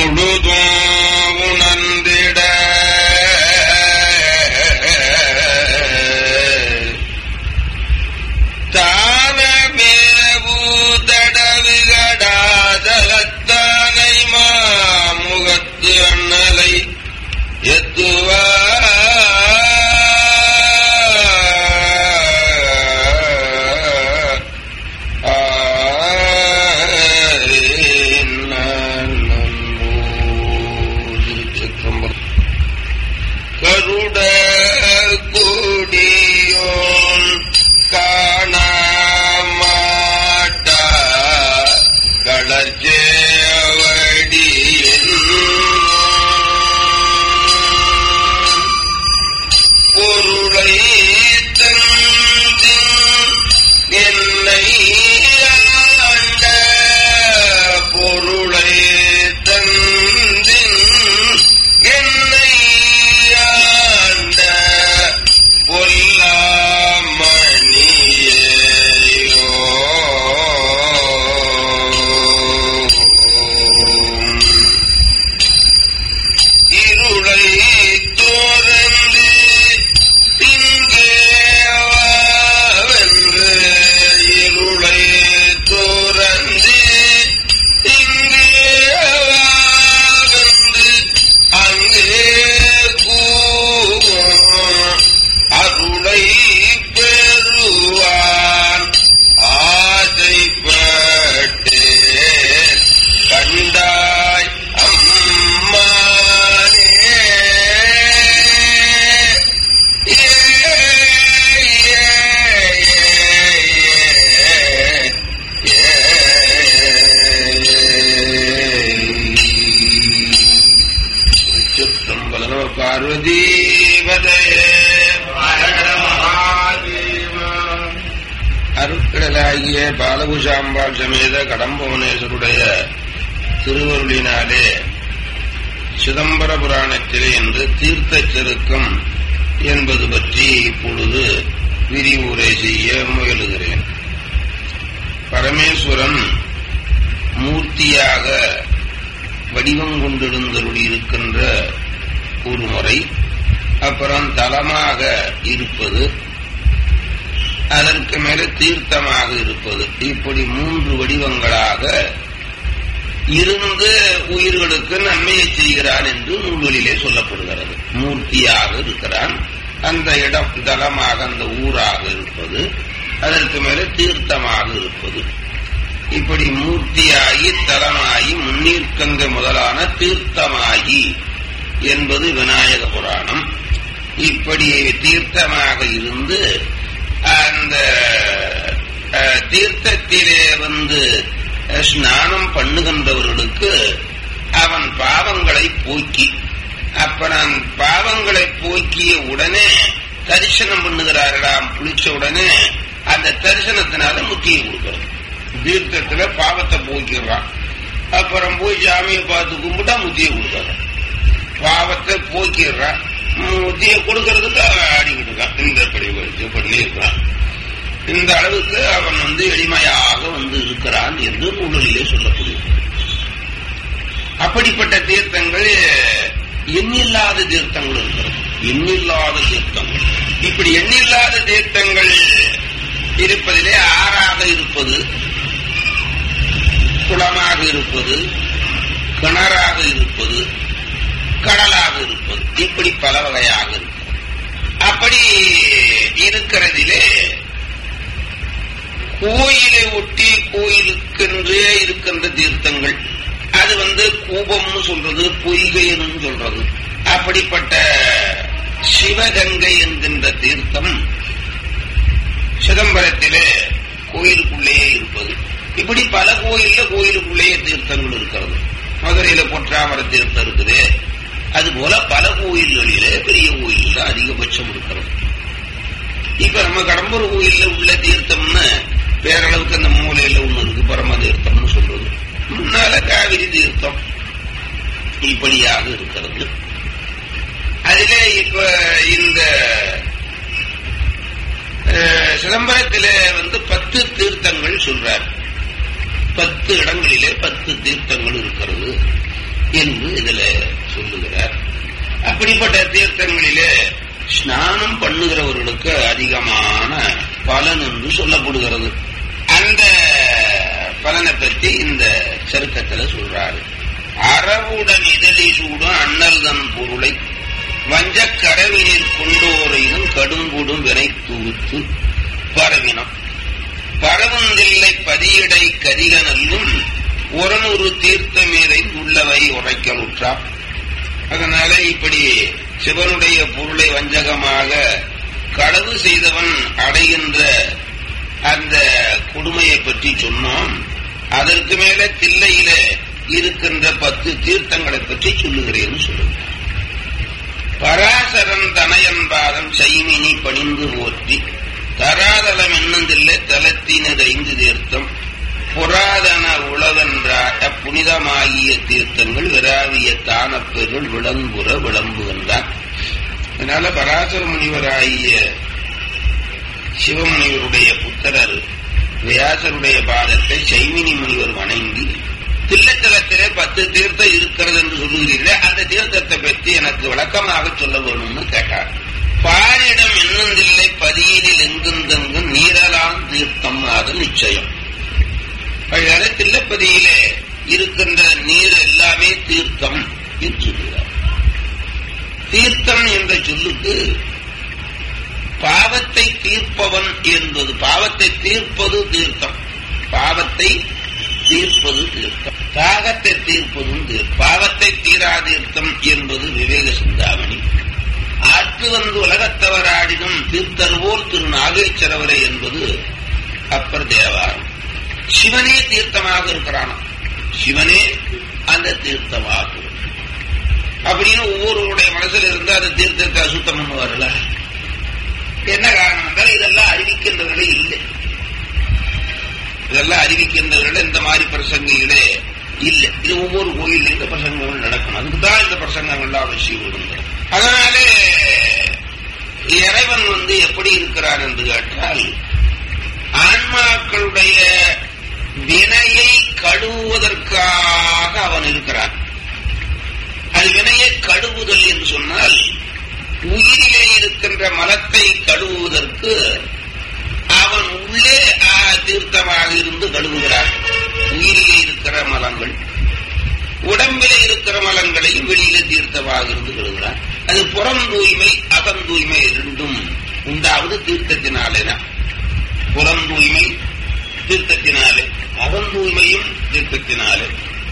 முழுதும் உணர்ந்திட தானமேவுதடவிகடாதலத்தானை மாமுகத்து அண்ணலை எத்துவா கருட கொடியோன் காணமாட்டா களச்சேவடியின் பொருளை தந்தின் என்னை ஆண்ட பொருளை தந்தின் என்னை ஆண்ட பொல்லாமணியோ இருளை தோரந்து இங்கே வென்று இருளை தோரந்து இங்கே வென்று அங்கே கூவும் அருளை பெறுவான் ஆசைப்பட்டே கண்டாய் அம்மானே ஏ, ஏ, ஏ, ஏ. சிற்றம்பலம் பார்வதீபதே அருட்கடலாகிய பாலகுஷாம்பாள் சமேத கடம்பவனேஸ்வருடைய திருவருளினாலே சிதம்பர புராணத்திலே என்று தீர்த்தச் செருக்கம் என்பது பற்றி இப்பொழுது விரிவுரை செய்ய முயலுகிறேன் பரமேஸ்வரன் மூர்த்தியாக வடிவம் கொண்டிருந்தருளி இருக்கின்ற ஒரு முறை அப்புறம் தலமாக இருப்பது அதற்கு மேல தீர்த்தமாக இருப்பது இப்படி மூன்று வடிவங்களாக இருந்து உயிர்களுக்கு நன்மையை செய்கிறான் என்று நூல்களிலே சொல்லப்படுகிறது மூர்த்தியாக இருக்கிறான் அந்த இடம் தலமாக அந்த ஊராக இருப்பது அதற்கு மேல தீர்த்தமாக இருப்பது இப்படி மூர்த்தியாகி தலமாகி முன்னீர்க்கங்க முதலான தீர்த்தமாகி என்பது விநாயக புராணம் இப்படி தீர்த்தமாக இருந்து அந்த அஹ், தீர்த்தத்திலே வந்து அஹ், ஸ்நானம் பண்ணுகின்றவர்களுக்கு அவன் பாவங்களை போக்கி அப்ப நான் பாவங்களை போக்கிய உடனே தரிசனம் பண்ணுகிறார்களாம் குளிச்ச உடனே அந்த தரிசனத்தினால முத்தியை கொடுக்கிறது தீர்த்தத்துல பாவத்தை போக்கிடுறான் அப்புறம் போய் சாமியை பார்த்து கும்பிட்டா முத்தியை கொடுக்கறான் பாவத்தை போக்கிடுறான் முத்தியை கொடுக்கறதுக்கு அவன் ஆடிக்கிட்டு இருக்கான் இந்த படி வச்சு பண்ணியிருக்கான் இந்த அளவுக்கு அவன் வந்து எளிமையாக வந்து இருக்கிறான் என்று நூலிலே சொல்லப்படுகிறது அப்படிப்பட்ட தீர்த்தங்கள் எண்ணில்லாத தீர்த்தங்கள் இருக்கிறது எண்ணில்லாத தீர்த்தங்கள் இப்படி எண்ணில்லாத தீர்த்தங்கள் இருப்பதிலே ஆறாக இருப்பது குளமாக இருப்பது கிணறாக இருப்பது கடலாக இருப்பது இப்படி பல வகையாக இருக்கிறது அப்படி இருக்கிறதிலே கோயிலை ஒட்டி கோயிலுக்கென்றே இருக்கின்ற தீர்த்தங்கள் அது வந்து கூபம்னு சொல்றது பொய்கைன்னு சொல்றது அப்படிப்பட்ட சிவகங்கை என்கின்ற தீர்த்தம் சிதம்பரத்திலே கோயிலுக்குள்ளேயே இருப்பது இப்படி பல கோயில்ல கோயிலுக்குள்ளேயே தீர்த்தங்கள் இருக்கிறது மதுரையில பொற்றாமர தீர்த்தம் இருக்குது அது போல பல கோயில்களிலே பெரிய கோயில்ல அதிகபட்சம் இருக்கிறது இப்ப நம்ம கடம்பூர் கோயில்ல உள்ள தீர்த்தம்னு பேரளவுக்கு அந்த மூலையில ஒண்ணு இருக்கு பரம தீர்த்தம்னு சொல்றது முன்னால காவிரி தீர்த்தம் இப்படியாக இருக்கிறது அதிலே இப்ப இந்த அஹ், சிதம்பரத்திலே வந்து பத்து தீர்த்தங்கள் சொல்றார் பத்து இடங்களிலே பத்து தீர்த்தங்கள் இருக்கிறது என்று அப்படிப்பட்ட தீர்த்தங்களிலே ஸ்நானம் பண்ணுகிறவர்களுக்கு அதிகமான பலன் என்று சொல்லப்படுகிறது அந்த பலனை பற்றி இந்த சருக்கத்துல சொல்றாரு அறவுடன் இதழி சூடும் அண்ணல் தன் பொருளை வஞ்ச கரவினில் கொண்டோரையும் கடுங்குடும் வினை தூத்து பரவினம் பரவுந்தில்லை பதியடை கதிகனல்லும் உரநூறு தீர்த்தமீரை உள்ளவை உரைக்கலுற்றார் அதனால இப்படி சிவனுடைய பொருளை வஞ்சகமாக களவு செய்தவன் அடைகின்ற அந்த கொடுமையை பற்றி சொன்னோம் அதற்கு மேல தில்லையில இருக்கின்ற பத்து தீர்த்தங்களை பற்றி சொல்லுகிறேன்னு சொல்லுங்க பராசரன் தனயன்பாதம் செய்மினி பணிந்து போற்றி தராதலம் என்னந்தில்லை தலத்தினது ஐந்து தீர்த்தம் புராதன உளவென்றாட்ட புனிதமாகிய தீர்த்தங்கள் விராவிய தானப்பெருள் விளம்புற விளம்புகின்றான் அதனால பராசர முனிவராகிய சிவமுனிவருடைய புத்தரர் வியாசருடைய பாதத்தை சைமினி முனிவர் வணங்கி தில்லத்தலத்திலே பத்து தீர்த்தம் இருக்கிறது என்று சொல்லுகிறீர்களே அந்த தீர்த்தத்தை பற்றி எனக்கு விளக்கமாக சொல்ல வேணும்னு கேட்டார் பாரிடம் என்னந்தில்லை பதியினில் எங்குந்தெங்கும் நீரலாம் தீர்த்தம் அது நிச்சயம் அதனால தில்லப்பதியிலே இருக்கின்ற நீர் எல்லாமே தீர்த்தம் என்று சொல்கிறார் தீர்த்தம் என்ற சொல்லுக்கு பாவத்தை தீர்ப்பவன் என்பது பாவத்தை தீர்ப்பது தீர்த்தம் பாவத்தை தீர்ப்பது தீர்த்தம் தாகத்தை தீர்ப்பதும் தீர்த்தம் பாவத்தை தீரா தீர்த்தம் என்பது விவேக சிந்தாமணி ஆற்று வந்து உலகத்தவராடினும் தீர்த்தருவோல் திரு நாகேஸ்வரவரை என்பது அப்பர் தேவாரம் சிவனே தீர்த்தமாக இருக்கிறான் சிவனே அந்த தீர்த்தமாக அப்படின்னு ஒவ்வொருவருடைய மனசுல இருந்து அந்த தீர்த்தத்தை அசுத்தம் பண்ணுவார்ல என்ன காரணம் என்றால் இதெல்லாம் அறிவிக்கின்றவர்களே இல்லை இதெல்லாம் அறிவிக்கின்றவர்கள் இந்த மாதிரி பிரசங்கிகளே இல்லை இது ஒவ்வொரு கோயிலும் இந்த பிரசங்கங்கள் நடக்கணும் அதுக்கு தான் இந்த பிரசங்கங்கள்லாம் அவசியம் விடுங்க அதனாலே இறைவன் வந்து எப்படி இருக்கிறார் என்று கேட்டால் ஆன்மாக்களுடைய வினையை கழுவுவதற்காக அவன் இருக்கிறான் அது வினையை கழுவுதல் என்று சொன்னால் உயிரிலே இருக்கின்ற மலத்தை கழுவுவதற்கு அவன் உள்ளே தீர்த்தமாக இருந்து கழுவுகிறான் உயிரிலே இருக்கிற மலங்கள் உடம்பிலே இருக்கிற மலங்களையும் வெளியில தீர்த்தமாக இருந்து கழுவுகிறான் அது புறம் தூய்மை அகம் தூய்மை இரண்டும் உண்டாவது தீர்த்தத்தினாலே தான் புறம் தூய்மை தீர்த்தத்தினாலே அகம் தூய்மையும் தீர்த்தத்தினாலே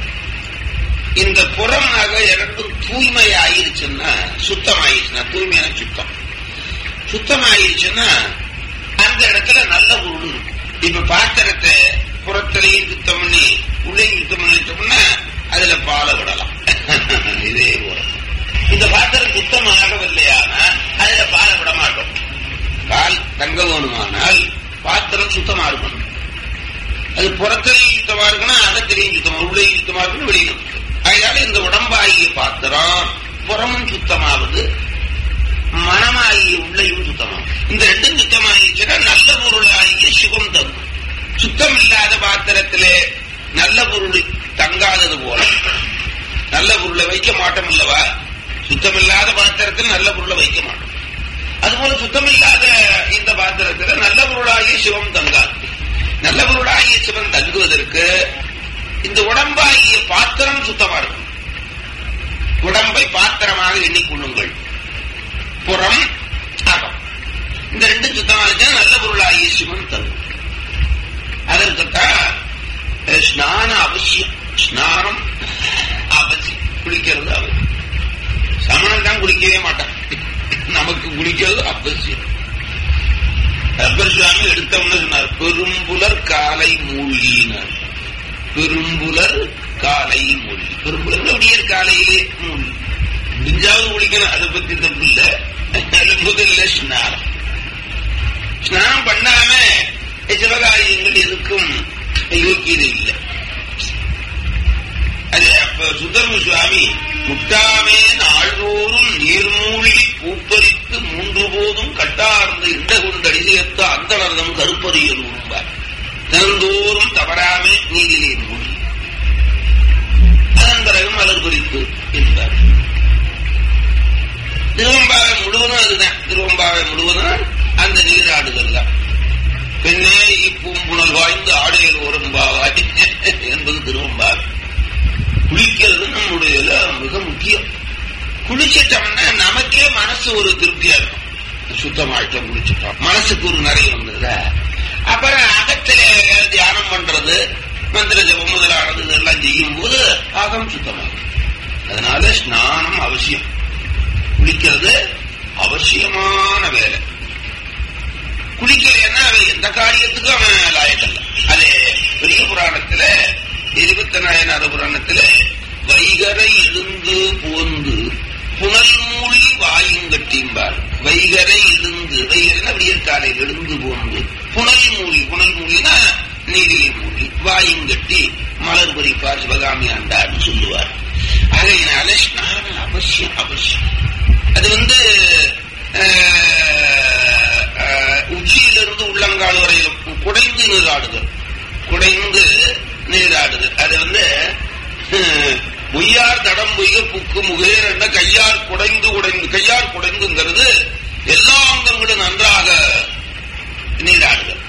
இந்த புறமாக இரண்டும் தூய்மை ஆயிருச்சுன்னா சுத்தம் ஆயிருச்சுன்னா தூய்மையான சுத்தம் சுத்தம் ஆயிருச்சுன்னா அந்த இடத்துல நல்ல பொருள் இருக்கும் இப்ப பாத்திரத்தை புறத்திலையும் சுத்தம் பண்ணி உள்ளேயும் சுத்தம் பண்ணிட்டோம்னா அதுல பாலை விடலாம் இதே போல இந்த பாத்திரம் சுத்தம் ஆகவில்லையானா அதுல பாலை விட மாட்டோம் பால் தங்க வேணுமானால் பாத்திரம் சுத்தமா இருக்கணும் அது புறத்திலையும் சுத்தமா இருக்கணும் அகத்திலையும் சுத்தமா உள்ளேயும் சுத்தமா இருக்கணும் வெளியிலும் அதனால இந்த உடம்பாகிய பாத்திரம் புறமும் சுத்தமாவது மனமாகிய உள்ளையும் சுத்தமாகும் இந்த ரெண்டும் சுத்தமாகிச்சுன்னா நல்ல பொருளாகிய சிவம் தங்கும் சுத்தம் இல்லாத பாத்திரத்திலே நல்ல பொருள் தங்காதது போல நல்ல பொருளை வைக்க மாட்டோம் அல்லவா சுத்தம் இல்லாத பாத்திரத்தில் நல்ல பொருளை வைக்க மாட்டோம் அதுபோல சுத்தம் இல்லாத இந்த பாத்திரத்தில் நல்ல பொருளாகிய சிவம் தங்காது நல்ல பொருளாகிய சிவம் தங்குவதற்கு இந்த உடம்பாகிய பாத்திரம் சுத்தமா இருக்கும் உடம்பை பாத்திரமாக எண்ணிக்கொள்ளுங்கள் புறம் அகம் இந்த ரெண்டும் சுத்தமா இருந்துச்சா நல்ல பொருளாகிய சிவன் தங்கும் அதற்குத்தான் ஸ்நானம் அவசியம் ஸ்நானம் அவசியம் குளிக்கிறது அவசியம் சமணன் தான் குளிக்கவே மாட்டான் நமக்கு குளிக்கிறது அவசியம் ரப்பர் சுவாமி எடுத்தவன்னு சொன்னார் பெரும்புலர் காலை மூழ்கினார் பெரும்புலர் காலை மூழ்கி பெரும்புலர் விடியற் காலையிலே மூழ்கி முடிஞ்சாவது குளிக்கணும் அதை பத்தி தப்பு இல்ல முதல்ல ஸ்நானம் ஸ்நானம் பண்ணாம சிவகாரியங்கள் எதுக்கும் யோக்கியது இல்லை அது அப்ப சுந்தரம சுவாமி முட்டாமே நாள்தோறும் நீர்மூழ்கி பூப்பறித்து மூன்று போதும் கட்டார்ந்த இண்ட கொண்டடிசையத்த அந்தனர்தம் கருப்பறியல் உருவார் தினந்தோறும் தவறாமே நீரிலே மூழ்கி அதன் பிறகு மலர் குறித்து என்றார் திருவம்பாவை முழுவதும் அதுதான் திருவம்பாவை முழுவதும் அந்த நீராடுதல் தான் பெண்ணே இப்பூம்புணல் வாய்ந்து ஆடையில் ஒரும்பாவாய் என்பது திருவம்பாவை குளிக்கிறது நம்முடைய மிக முக்கியம் குளிச்சிட்டோம்னா நமக்கே மனசு ஒரு திருப்தியா இருக்கும் சுத்தமாயிட்டோம் குளிச்சிட்டோம் மனசுக்கு ஒரு நிறைய வந்ததுல அப்புறம் அகத்தில தியானம் பண்றது மந்திர ஜபம் முதலானது இதெல்லாம் செய்யும் போது அகம் சுத்தமாகும் அதனால ஸ்நானம் அவசியம் குளிக்கிறது அவசியமான வேலை குளிக்கலைன்னா அவன் எந்த காரியத்துக்கும் அவன் லாயக்கல்ல அதே பெரிய புராணத்துல இருபத்தி நாயனாறு புராணத்துல வைகரை எழுந்து போந்து புனல் மூழ்கி வாயுங்கட்டிம்பார் வைகரை எழுந்து வைகரைனா விடியற்காலையில் எழுந்து போந்து புனல் மூழ்கி புனல் மூழ்கினா நீரில் மூழ்கி வாயுங்கட்டி மலர் பறிப்பார் சிவகாமி ஆண்டார்னு சொல்லுவார் ஆகையினால ஸ்நானம் அவசியம் அவசியம் அது வந்து உச்சியிலிருந்து உள்ளங்கால் வரையிலும் குடைந்து நீராடுதல் குடைந்து நீராடுதல் அது வந்து பொய்யார் தடம் பொய்ய புக்கு முகேர் என்ற கையார் குடைந்து குடைந்து கையார் குடைந்துங்கிறது எல்லா அங்கங்களும் நன்றாக நீராடுதல்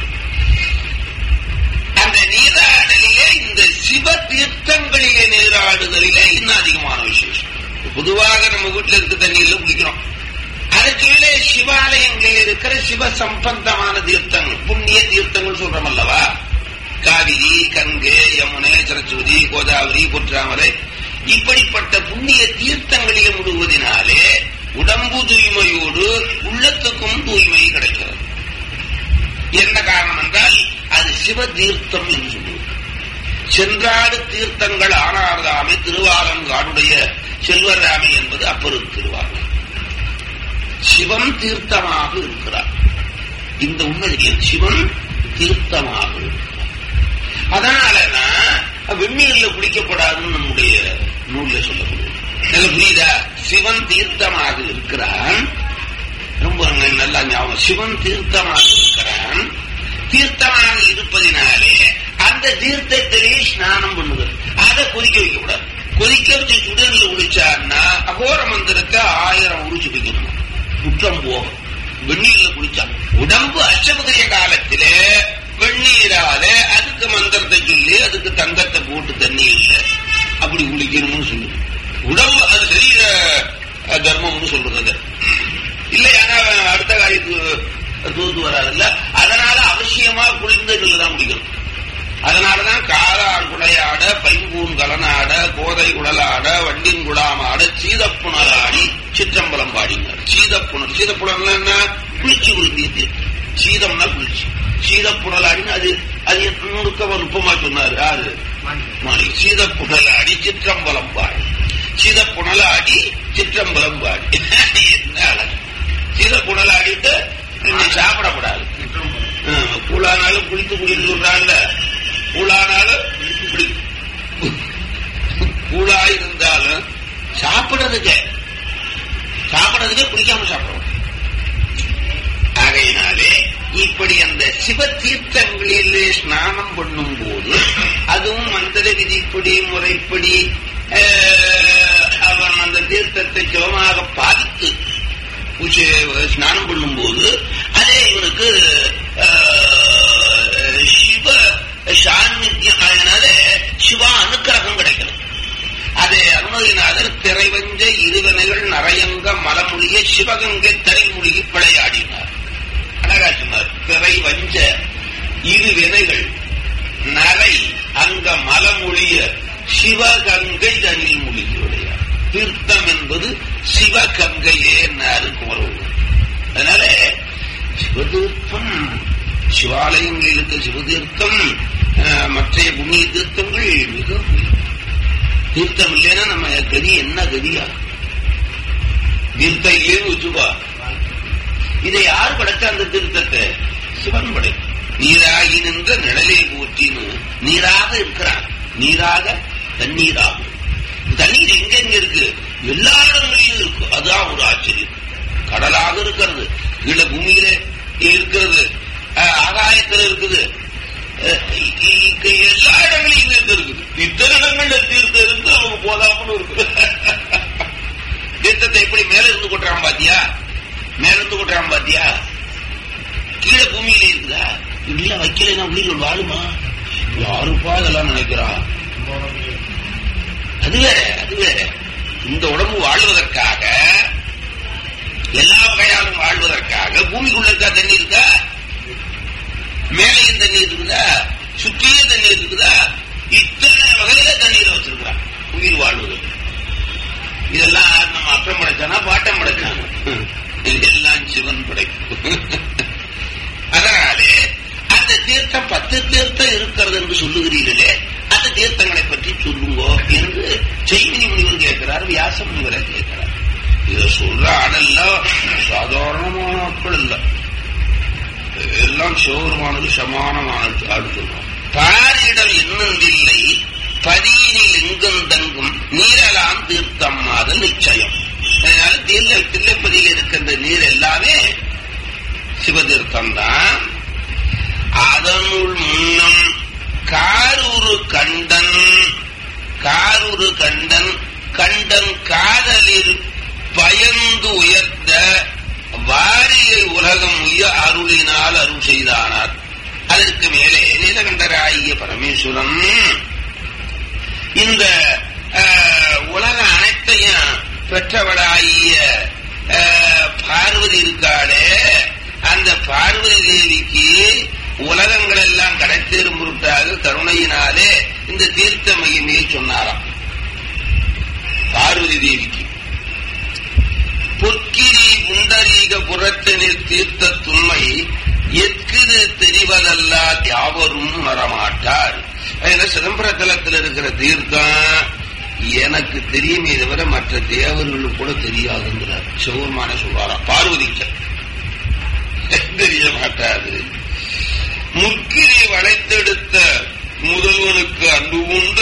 அந்த நீராடலிலே இந்த சிவ தீர்த்தங்களிலே நீராடுதலிலே இன்னும் அதிகமான விசேஷம் பொதுவாக நம்ம வீட்டுல இருக்க தண்ணியில குளிக்கிறோம் அதுக்கு மேலே சிவாலயங்களில் இருக்கிற சிவ சம்பந்தமான தீர்த்தங்கள் புண்ணிய தீர்த்தங்கள் சொல்றோம் அல்லவா காவிரி கங்கை யமுனை சரஸ்வதி கோதாவரி புற்றாமரை இப்படிப்பட்ட புண்ணிய தீர்த்தங்களில் முழுவதினாலே உடம்பு தூய்மையோடு உள்ளத்துக்கும் தூய்மை கிடைக்கிறது என்ன காரணம் என்றால் அது சிவ தீர்த்தம் என்று சொல்லுவது சென்றாடு தீர்த்தங்கள் ஆனார்தாமே திருவாலங்காடுடைய செல்வராமி என்பது அப்பொரு திருவாரூர் சிவன் தீர்த்தமாக இருக்கிறார் இந்த உண்மை தெரியும் சிவன் தீர்த்தமாக இருக்கிறார் அதனாலதான் வெந்நீர்ல குளிக்கப்படாதுன்னு நம்முடைய நூல்ல சொல்லப்படுது நல்ல புரியுதா சிவன் தீர்த்தமாக இருக்கிறான் ரொம்ப நல்லா ஞாபகம் சிவன் தீர்த்தமாக இருக்கிறான் தீர்த்தமாக இருப்பதினாலே அந்த தீர்த்தத்திலே ஸ்நானம் பண்ணுவது அதை கொதிக்க வைக்கக்கூடாது கொதிக்க வச்சு சுடர்ல குளிச்சான்னா அகோர மந்திரத்தை ஆயிரம் உரிச்சு வைக்கணும் குற்றம் போகும் வெந்நீர்ல குளிச்சா உடம்பு அச்சமகிரிய காலத்திலே வெந்நீரால அதுக்கு மந்திரத்தை சொல்லி அதுக்கு தங்கத்தை போட்டு தண்ணீர்ல அப்படி குளிக்கணும்னு சொல்லுது உடம்பு அது சரீர தர்மம்னு சொல்றது அது இல்லை ஆனா அடுத்த காரியத்துக்கு தூத்து வராதுல்ல அதனால அவசியமா குளிர்ந்த தான் குளிக்கணும் அதனாலதான் காலார் குடையாட பைம்பூன் கலனாட கோதை குடலாட வண்டின் குடாமாட சீதப்புணலாடி சிற்றம்பலம் பாடினார் சீதப்புணல் சீதப்புணல் என்ன குளிச்சு குளிர்ந்தது சீதம்னா குளிச்சு சீதப்புணலாடின்னு அது அது முழுக்க நுட்பமா சொன்னார் யாரு மாணி சீதப்புணலாடி சிற்றம்பலம் பாடி சீதப்புணலாடி சிற்றம்பலம் பாடி என்ன அழகு சீதப்புணலாடிட்டு சாப்பிடக்கூடாது கூழானாலும் குளித்து குளித்து சொல்றாங்கல்ல கூழானாலும் கூழா இருந்தாலும் சாப்பிடுறதுக்கு சாப்பிடுறதுக்கே குளிக்காம சாப்பிடுவோம் ஆகையினாலே இப்படி அந்த சிவ தீர்த்தங்களிலே ஸ்நானம் பண்ணும் போது அதுவும் மந்திர விதிப்படி முறைப்படி அவன் அந்த தீர்த்தத்தை சிவமாக பாதித்து ஸ்நானம் பண்ணும் போது அதே இவனுக்கு சிவ சாநித்தியம் அதனால சிவா அனுக்கிரகம் கிடைக்கிறது அதே அருணகிரிநாதர் திரைவஞ்ச இருவினைகள் நரையங்க மலமொழிய சிவகங்கை திரைமொழிகி விளையாடினார் அழகா சொன்னார் திரை வஞ்ச இரு வினைகள் நரை அங்க மலமொழிய சிவகங்கை தனில் மொழிகி விளையாடு தீர்த்தம் என்பது சிவகங்கையே என்னாரு குமரவு அதனால சிவதீர்த்தம் சிவாலயங்களில் இருக்க சிவதீர்த்தம் மற்ற புண்ணிய தீர்த்தங்கள் மிக தீர்த்தம் இல்லைன்னா நம்ம கதி என்ன கதியா தீர்த்தம் இல்லைன்னு வச்சுப்பா இதை யார் படைச்ச அந்த தீர்த்தத்தை சிவன் படை நீராகி நின்ற நிழலை போற்றின்னு நீராக இருக்கிறான் நீராக தண்ணீராகும் தண்ணீர் எங்க எங்க இருக்கு எல்லா இடங்களிலும் இருக்கு அதுதான் ஒரு ஆச்சரியம் கடலாக இருக்கிறது கீழே பூமியில இருக்கிறது ஆகாயத்தில் இருக்குது எல்லா இடங்களையும் தீர்த்து இருக்குது இத்தனை இடங்கள்ல தீர்த்து இருந்து நமக்கு போதாமனு இருக்கு தீர்த்தத்தை எப்படி மேல இருந்து கொட்டுறாங்க பாத்தியா கீழே பூமியில இருக்குதா இல்ல வைக்கலைன்னா உயிர்கள் வாழுமா யாருப்பா அதெல்லாம் நினைக்கிறா அது வேற அது வேற இந்த உடம்பு வாழ்வதற்காக எல்லா வகையாலும் வாழ்வதற்காக பூமிக்குள்ள இருக்கா தண்ணி இருக்கா மேலையும் தண்ணி இருக்குதா சுற்றியே தண்ணி இருக்குதா இத்தனை வகையில தண்ணீரை வச்சிருக்கிறான் உயிர் வாழ்வது இதெல்லாம் நம்ம அப்பம் படைச்சானா பாட்டம் படைச்சாங்க இதெல்லாம் சிவன் படைப்பு அதனாலே அந்த தீர்த்தம் பத்து தீர்த்தம் இருக்கிறது என்று சொல்லுகிறீர்களே அந்த தீர்த்தங்களை பற்றி சொல்லுங்கோ என்று செய்மினி முனிவர் கேட்கிறார் வியாச முனிவரை கேட்கிறார் இதை சொல்ற ஆடெல்லாம் சாதாரணமான ஆட்கள் இல்ல எல்லாம் சிவபெருமானுக்கு சமானமான ஆடு சொல்றோம் பாரிடல் என்னொன்றில்லை பதியினில் எங்கும் தங்கும் நீரெல்லாம் தீர்த்தம் மாதல் நிச்சயம் அதனால தில்ல தில்லைப்பதியில் இருக்கின்ற நீர் எல்லாமே சிவதீர்த்தம் தான் அதனுள் முன்னம் காரூரு கண்டன் காரூரு கண்டன் கண்டன் காதலில் பயந்து உயர்த்த வாரியை உலகம் உய அருளினால் அருள் செய்தானார் அதற்கு மேலே நீலகண்டராகிய பரமேஸ்வரன் இந்த உலக அனைத்தையும் பெற்றவளாகிய பார்வதி இருக்காளே அந்த பார்வதி தேவிக்கு உலகங்கள் எல்லாம் கடைத்தேறும் பொருட்டாக கருணையினாலே இந்த தீர்த்த மகிமையை சொன்னாராம் பார்வதி தேவிக்கு பொற்கிரி புண்டரீக புறத்தினில் தீர்த்த துண்மை எற்குது தெரிவதல்ல யாவரும் வரமாட்டார் அதுல சிதம்பரத்தலத்தில் இருக்கிற தீர்த்தம் எனக்கு தெரியுமே தவிர மற்ற தேவர்களுக்கு கூட தெரியாதுங்கிறார் சிவருமான சொல்வாராம் பார்வதி தெரிய மாட்டாது முற்கிரி வளைத்தெடுத்த முதல்வனுக்கு அன்பு உண்டு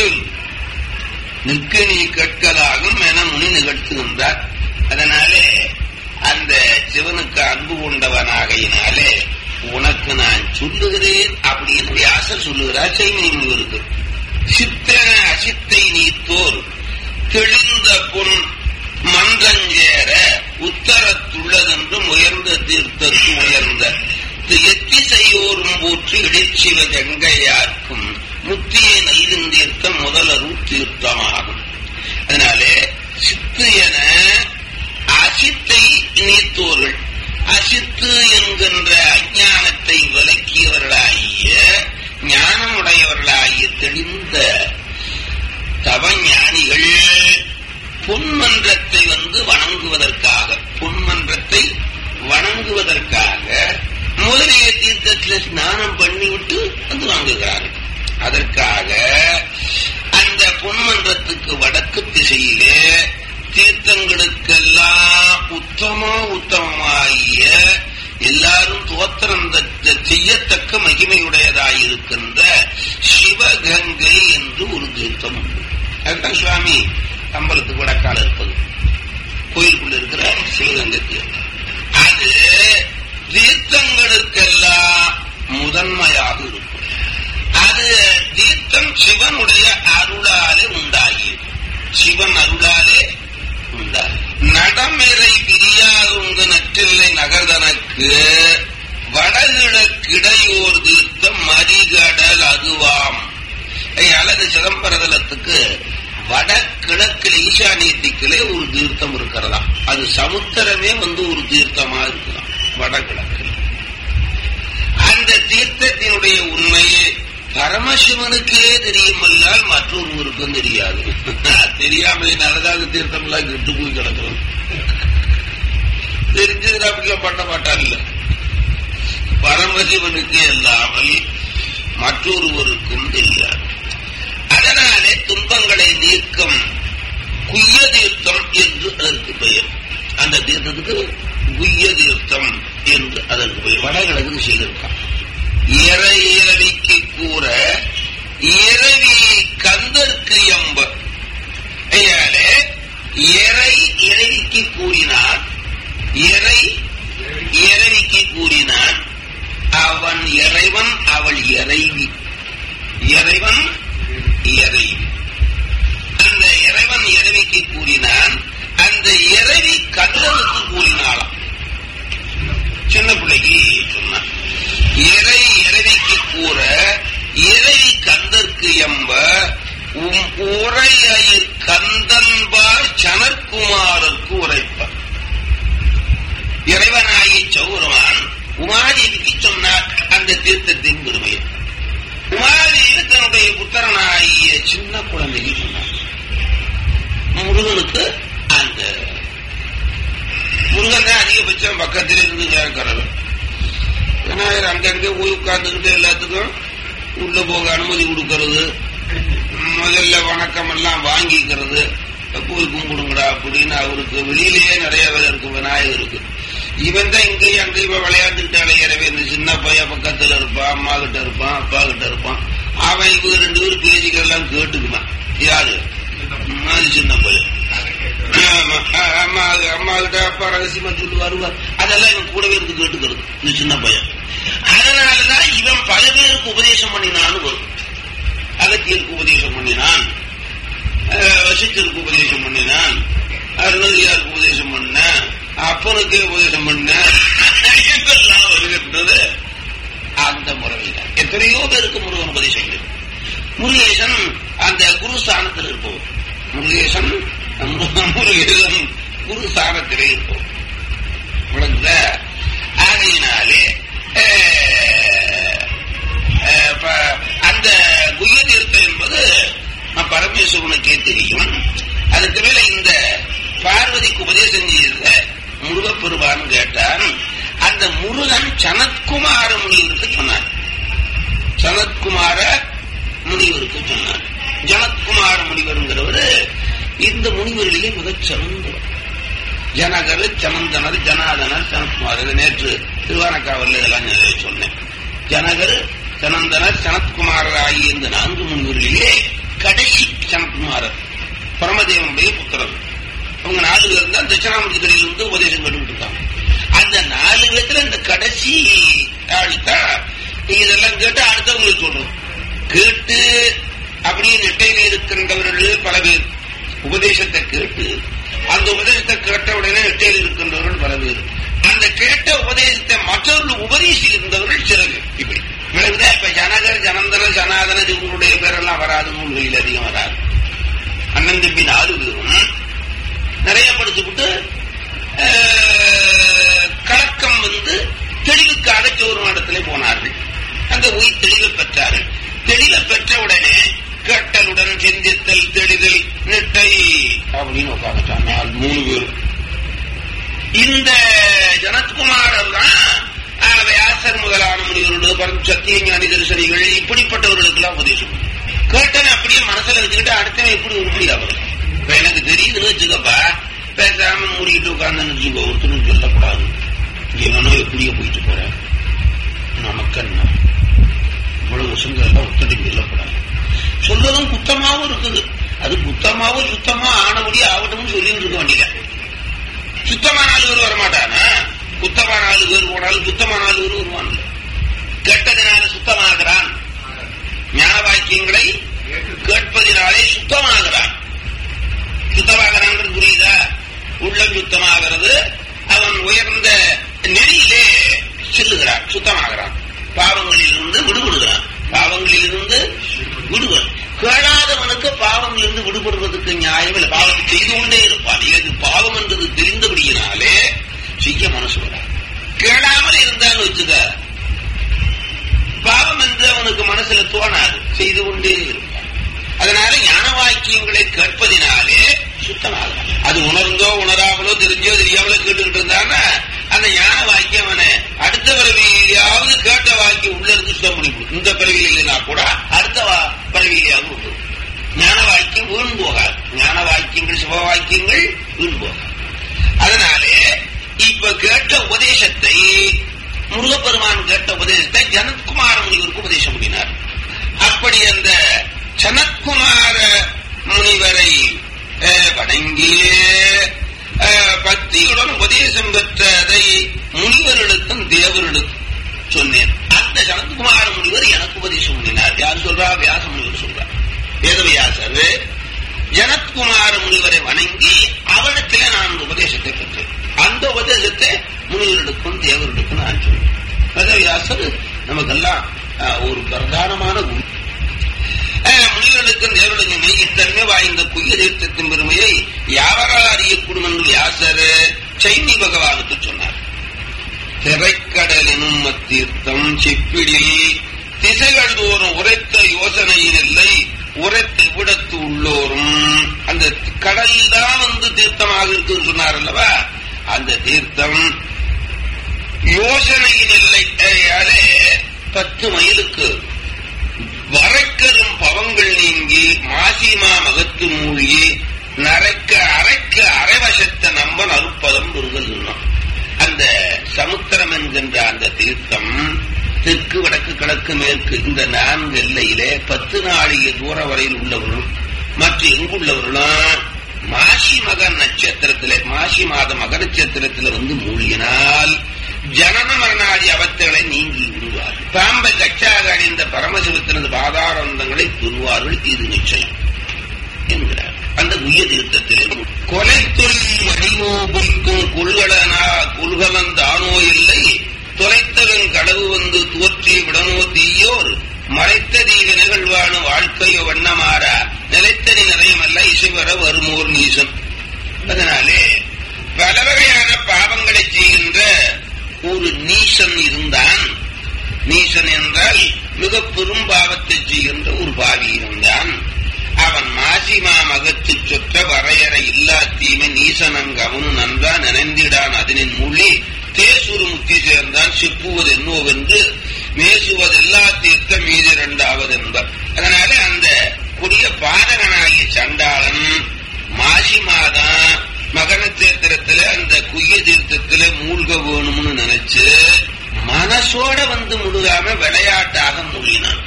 நிற்க நீ கற்களாகும் என முனி நிகழ்த்துகின்றார் அதனாலே அந்த சிவனுக்கு அன்பு கொண்டவனாகையினாலே உனக்கு நான் சொல்லுகிறேன் அப்படின்னு வியாசர் சொல்லுகிறார் செய்தி முனிவருக்கு சித்தன அசித்தை நீத்தோர் தெளிந்த பொன் மன்றஞ்சேர உத்தரத்துள்ளதென்றும் உயர்ந்த தீர்த்தத்து உயர்ந்த எத்திசையோரும் போற்றி இடைச்சிவ கங்கையார்க்கும் முத்தியை நல்கும் தீர்த்தம் முதலரும் தீர்த்தமாகும் அதனாலே சித்து என அசித்தை நீத்தோர்கள் அசித்து என்கின்ற அஞ்ஞானத்தை விலக்கியவர்களாகிய ஞானமுடையவர்களாகிய தெளிந்த தவஞானிகள் பொன்மன்றத்தை வந்து வணங்குவதற்காக பொன்மன்றத்தை வணங்குவதற்காக முதலிய தீர்த்தத்தில் ஸ்நானம் பண்ணிவிட்டு வந்து வாங்குகிறார்கள் அதற்காக அந்த பொன்மன்றத்துக்கு வடக்கு திசையிலே தீர்த்தங்களுக்கெல்லாம் உத்தம உத்தமமாகிய எல்லாரும் தோத்திரம் செய்யத்தக்க மகிமையுடையதாயிருக்கின்ற சிவகங்கை என்று ஒரு தீர்த்தம் உண்டு அதுதான் சுவாமி அம்பலத்துக்கு வடக்கால இருப்பது கோயிலுக்குள்ள இருக்கிற சிவகங்கை தீர்த்தம் அது தீர்த்தங்களுக்கெல்லாம் முதன்மையாக இருக்கும் அது தீர்த்தம் சிவனுடைய அருளாலே உண்டாகியது சிவன் அருளாலே உண்டாகி நடமிறை பிரியாதுங்க நற்றில்லை நகர்தனக்கு வடகிழக்கிடையோர் தீர்த்தம் மறிகடல் அதுவாம் அல்லது சிதம்பரதலத்துக்கு வடகிழக்கில் ஈசானிய திக்கிலே ஒரு தீர்த்தம் இருக்கிறதா அது சமுத்திரமே வந்து ஒரு தீர்த்தமா இருக்கலாம் வடகிழக்கில் அந்த தீர்த்தத்தினுடைய உண்மையை பரமசிவனுக்கே தெரியுமல்லால் மற்றொருவருக்கும் தெரியாது தெரியாமையினாலதான் அந்த தீர்த்தம் எல்லாம் கெட்டு போய் கிடக்கும் தெரிஞ்சதுல அப்படிலாம் பண்ண மாட்டான்ல பரமசிவனுக்கு அல்லாமல் மற்றொருவருக்கும் தெரியாது அதனாலே துன்பங்களை நீக்கம் குய்ய தீர்த்தம் என்று அதற்கு பெயர் அந்த தீர்த்தத்துக்கு குய்ய தீர்த்தம் என்று அதற்கு பெயர் வடகிழக்கு செய்திருக்கான் இறை இரவிக்கு கூற இரவி கந்தற்கு எம்ப ஐயாலே இறை இறைவிக்கு கூறினான் இறை இறைவிக்கு கூறினான் அவன் இறைவன் அவள் இறைவி இறைவன் இறைவி அந்த இறைவன் இறைவிக்கு கூறினான் அந்த இறைவி கந்தனுக்கு கூறினாளாம் சின்ன பந்தன்பார் சனற்குமாரருக்கு உரைப்பார் இறைவனாகிய சௌரவான் உமாதேவிக்கு சொன்னார் அந்த தீர்த்தத்தின் பெருமையை உமாதேவி தன்னுடைய புத்திரனாகிய சின்ன குழந்தைக்கு சொன்னார் முருகனுக்கு அந்த முருகன் தான் அதிகபட்சம் பக்கத்தில் இருந்து கேட்கறது விநாயகர் அங்கங்கே போய் உட்கார்ந்துக்கிட்டு எல்லாத்துக்கும் உள்ள போக அனுமதி கொடுக்கறது முதல்ல வணக்கம் எல்லாம் வாங்கிக்கிறது போய் கும்பிடுங்கடா அப்படின்னு அவருக்கு வெளியிலேயே நிறைய வேலை இருக்கு விநாயகருக்கு இவன் தான் இங்கேயும் அங்கேயும் விளையாண்டுக்கிட்டு அலையிறவே இந்த சின்ன பையன் பக்கத்துல இருப்பான் அம்மா கிட்ட இருப்பான் அப்பா கிட்ட இருப்பான் அவன் இவங்க ரெண்டு பேரும் பேசிக்கிறதெல்லாம் கேட்டுக்குவான் யாரு அது சின்ன பையன் ஆமா, அம்மா அம்மா கிட்ட அப்பா ரகசியமா சொல்லி வருவார் அதெல்லாம் இவன் கூடவே இருந்து கேட்டுக்கிறது இந்த சின்ன பையன் அதனாலதான் இவன் பல பேருக்கு உபதேசம் பண்ணினான்னு வரும் அகத்தியருக்கு உபதேசம் பண்ணினான் அஹ், வசிஷ்டருக்கு உபதேசம் பண்ணினான் அருணகிரியாருக்கு உபதேசம் பண்ண அப்பனுக்கே உபதேசம் பண்ண இதெல்லாம் வருகின்றது அந்த முறையில் எத்தனையோ பேருக்கு முருகன் உபதேசம் இருக்கு. முருகேசன் அந்த குருஸ்தானத்தில் இருப்பவர் முருகேசன் முரு- முருகேசன் குருஸ்தானத்திலே இருப்பவர் விளங்குத ஆகையினாலே அஹ், அஹ், ப- அந்த குய்ய தீர்த்தம் என்பது நம்ம பரமேஸ்வரனுக்கே தெரியும் அதுக்கு மேல இந்த பார்வதிக்கு உபதேசம் செய்த முருகப்பெருமான் கேட்டான் அந்த முருகன் சனத்குமார முனிவருக்கு சொன்னான் சனத்குமார முனிவருக்கு சொன்னார் ஜனத்குமார முனிவருங்கிறவரு இந்த முனிவரிலேயே மிகச் சிறந்தவர் ஜனகர் சமந்தனர் ஜனாதனர் சனத்குமார் இது நேற்று திருவானக்காவல் இதெல்லாம் நான் சொன்னேன் ஜனகர் சனந்தனர் சனத்குமாரர் ஆகிய இந்த நான்கு முனிவரிலேயே கடைசி சனத்குமாரர் பரமதேவனுடைய புத்திரர் அவங்க நாலு பேர் தான் தட்சிணாமூர்த்தி இருந்து உபதேசம் பண்ணிட்டு இருக்காங்க அந்த நாலு பேத்துல இந்த கடைசி ஆளுதான் இதெல்லாம் கேட்டு அடுத்தவங்களுக்கு சொல்றோம் கேட்டு அப்படியே நெட்டையில இருக்கின்றவர்கள் பல பேர் உபதேசத்தை கேட்டு அந்த உபதேசத்தை கேட்ட உடனே நெட்டையில் இருக்கின்றவர்கள் பல பேர் அந்த கேட்ட உபதேசத்தை மற்றவர்கள் உபதேசி இருந்தவர்கள் சில பேர் இப்படி விளங்குதா இப்ப ஜனகர் ஜனந்தன ஜனாதன இவங்களுடைய பேரெல்லாம் வராது நூல்களில் அதிகம் வராது அண்ணன் தம்பி நாலு பேரும் நிறைய படிச்சுவிட்டு அஹ், கலக்கம் வந்து தெளிவுக்காக சோறு இடத்துல போனார்கள் அங்க போய் தெளிவை பெற்றார்கள் தெளிவை பெற்ற உடனே கேட்டலுடன் சிந்தித்தல் தெளிதல் நிட்டை அப்படின்னு உட்காந்துட்டாங்க நாலு மூணு பேரும் இந்த ஜனத்குமாரர் தான் அஹ், வியாசர் முதலான முனிவரோடு பரம் சத்திய ஞானி தரிசனிகள் இப்படிப்பட்டவர்களுக்கு எல்லாம் உபதேசம் கேட்டன அப்படியே மனசுல வச்சுக்கிட்டு அடுத்தவன் எப்படி உருப்படியா வரும் இப்ப எனக்கு தெரியுதுன்னு வச்சுக்கப்பா பேசாம மூடிட்டு உட்கார்ந்து வச்சுக்கோ ஒருத்தரும் சொல்லக்கூடாது எவனோ எப்படியோ போயிட்டு போறேன் நமக்கு என்ன இவ்வளவு விஷயங்கள் எல்லாம் ஒத்தடி சொல்லக்கூடாது சொல்றதும் குத்தமாவும் இருக்குது அது குத்தமாவும் சுத்தமா ஆனபடி ஆகட்டும்னு சொல்லிட்டு இருக்க வேண்டியல சுத்தமான ஆளு பேர் வரமாட்டானா குத்தமான ஆளு பேர் போனாலும் சுத்தமான ஆளு பேர் வருவான்ல கெட்டதினால சுத்தமாகிறான் ஞான வாக்கியங்களை கேட்பதினாலே சுத்தமாகிறான் சுத்தமாகிறான் புரியுதா உள்ளம் சுத்தமாகிறது அவன் உயர்ந்த நெறியிலே செல்லுகிறான் சுத்தமாகிறான் பாவங்களிலிருந்து விடுபடுகிறான் பாவங்களிலிருந்து விடுபடு கேளாதவனுக்கு பாவங்களிலிருந்து விடுபடுவதற்கு நியாயம் இல்லை பாவம் செய்து கொண்டே இருப்பான் இது பாவம் என்றது தெரிந்தபடியினாலே செய்ய மனசு வராது கேளாமல் இருந்தான்னு வச்சுக்க பாவம் என்று அவனுக்கு மனசுல தோணாது செய்து கொண்டே இருப்பான் அதனால ஞான வாக்கியங்களை கேட்பதினாலே சுத்தமாக அது உணர்ந்தோ உணராமலோ தெரிஞ்சோ தெரியாமலோ கேட்டுக்கிட்டு இருந்தான்னா அந்த ஞான வாக்கியம் அவனை அடுத்த பிறவியாவது கேட்ட வாக்கியம் உள்ள இருந்து சுத்தம் பண்ணிவிடும் இந்த பிறவியில் இல்லைன்னா கூட அடுத்த வா- பிறவியிலேயாவது உண்டு ஞான வாக்கியம் வீண் போகாது ஞான வாக்கியங்கள் சிவ வாக்கியங்கள் வீண் போகாது அதனாலே இப்ப கேட்ட உபதேசத்தை முருகப்பெருமான் கேட்ட உபதேசத்தை ஜனத்குமார முனிவருக்கு உபதேசம் பண்ணினார் அப்படி அந்த சனத்குமார முனிவரை அஹ், வணங்கி அஹ், பக்தியுடன் உபதேசம் பெற்றதை முனிவர்களுக்கும் தேவர்களுக்கும் சொன்னேன் அந்த சனத்குமார முனிவர் எனக்கு உபதேசம் பண்ணினார் யார் சொல்றா வியாச முனிவர் சொல்றார் வேதவியாசர் ஜனத்குமார முனிவரை வணங்கி அவரிடத்திலே நான் அந்த உபதேசத்தை பெற்றேன் அந்த உபதேசத்தை முனிவர்களுக்கும் தேவர்களுக்கும் நான் சொன்னேன் வேதவியாசர் நமக்கெல்லாம் அஹ், ஒரு பிரதானமான குரு அஹ், முனிவர் தேவர்களுக்கு தேவர்களுமே இத்தன்மை வாய்ந்த குய்ய தீர்த்தத்தின் பெருமையை யாவரால் அறியக்கூடும் என்று வியாசர் சைனி பகவானுக்கு சொன்னார் திரைக்கடலினும் அத்தீர்த்தம் செப்பிடில் திசைகள் தோறும் உரைத்த யோசனையின் இல்லை உரைத்த விடத்து உள்ளோரும் அந்த கடல் தான் வந்து தீர்த்தமாக இருக்குன்னு சொன்னார் அல்லவா அந்த தீர்த்தம் யோசனையின் எல்லையாலே பத்து மைலுக்கு வரைக்கரும் பவங்கள் நீங்கி மாசிமா மகத்து மூழ்கி நரைக்க அரைக்க அரைவசத்த நம்பன் அருப்பதம் முருகல் சொன்னோம் அந்த சமுத்திரம் என்கின்ற அந்த தீர்த்தம் தெற்கு வடக்கு கிழக்கு மேற்கு இந்த நான்கு எல்லையிலே பத்து நாளிகை தூர வரையில் உள்ளவர்களும் மற்ற எங்குள்ளவர்களும் மாசி மக நட்சத்திரத்திலே மாசி மாத மக நட்சத்திரத்தில் வந்து மூழ்கினால் ஜனன மரணாதி அவத்தைகளை நீங்கி விடுவார்கள் பாம்பை கச்சாக அணிந்த பரமசிவத்தினது பாதாரந்தங்களை துருவார்கள் இது நிச்சயம் என்கிறார் அந்த உய தீர்த்தத்திலே கொலை தொழில் வடிமோபுக்கும் கொள்கலனா கொள்கலன் தானோ இல்லை தொலைத்தவன் களவு வந்து துவற்றி விடனோ தீயோர் மறைத்த தீவு நிகழ்வான வாழ்க்கையோ வண்ணமாறா நிலைத்தனி நிறையமல்ல இசைவர வருமோர் நீசம் அதனாலே பல வகையான பாவங்களை செய்கின்ற ஒரு நீசன் இருந்தான் நீசன் என்றால் மிக பெரும் பாவத்தை செய்கின்ற ஒரு பாவி இருந்தான் அவன் மாசிமா மகத்து சொற்ற வரையறை இல்லா தீமை நீசனங்க அவனு நன்றா நினைந்திடான் அதனின் மூலி தேசுரு முக்தி சேர்ந்தான் சிப்புவது என்னோவென்று மேசுவது எல்லா தீர்த்த மீது இரண்டாவது என்பர் அதனால அந்த கொடிய பாதகனாகிய சண்டாளன் மாசி மாதம் மகன தேத்திரத்துல அந்த குய்ய தீர்த்தத்துல மூழ்க வேணும்னு நினைச்சு மனசோட வந்து முழுகாம விளையாட்டாக மூழ்கினான்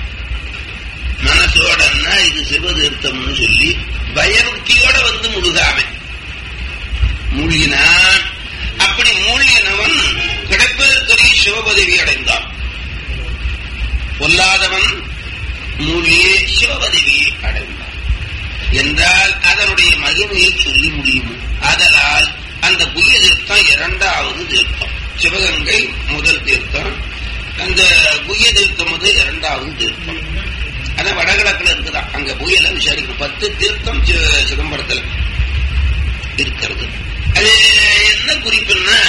மனசோடன்னா இது சிவதீர்த்தம்னு சொல்லி பயபக்தியோட வந்து முழுகாம மூழ்கினான் அப்படி மூழ்கினவன் கிடைப்பதற்குரிய சிவபதவி அடைந்தான் பொல்லாதவன் மூழ்கியே சிவபதவியை அடைந்தான் என்றால் அதனுடைய மகிமையை சொல்லி முடியுமோ அதனால் அந்த புய தீர்த்தம் இரண்டாவது தீர்த்தம் சிவகங்கை முதல் தீர்த்தம் அந்த புய தீர்த்தம் வந்து இரண்டாவது தீர்த்தம் ஆனா வடகிழக்குல இருக்குதான் அங்க புயல விசாரிக்கும் பத்து தீர்த்தம் சி- சிதம்பரத்துல இருக்கிறது அது என்ன குறிப்புன்னா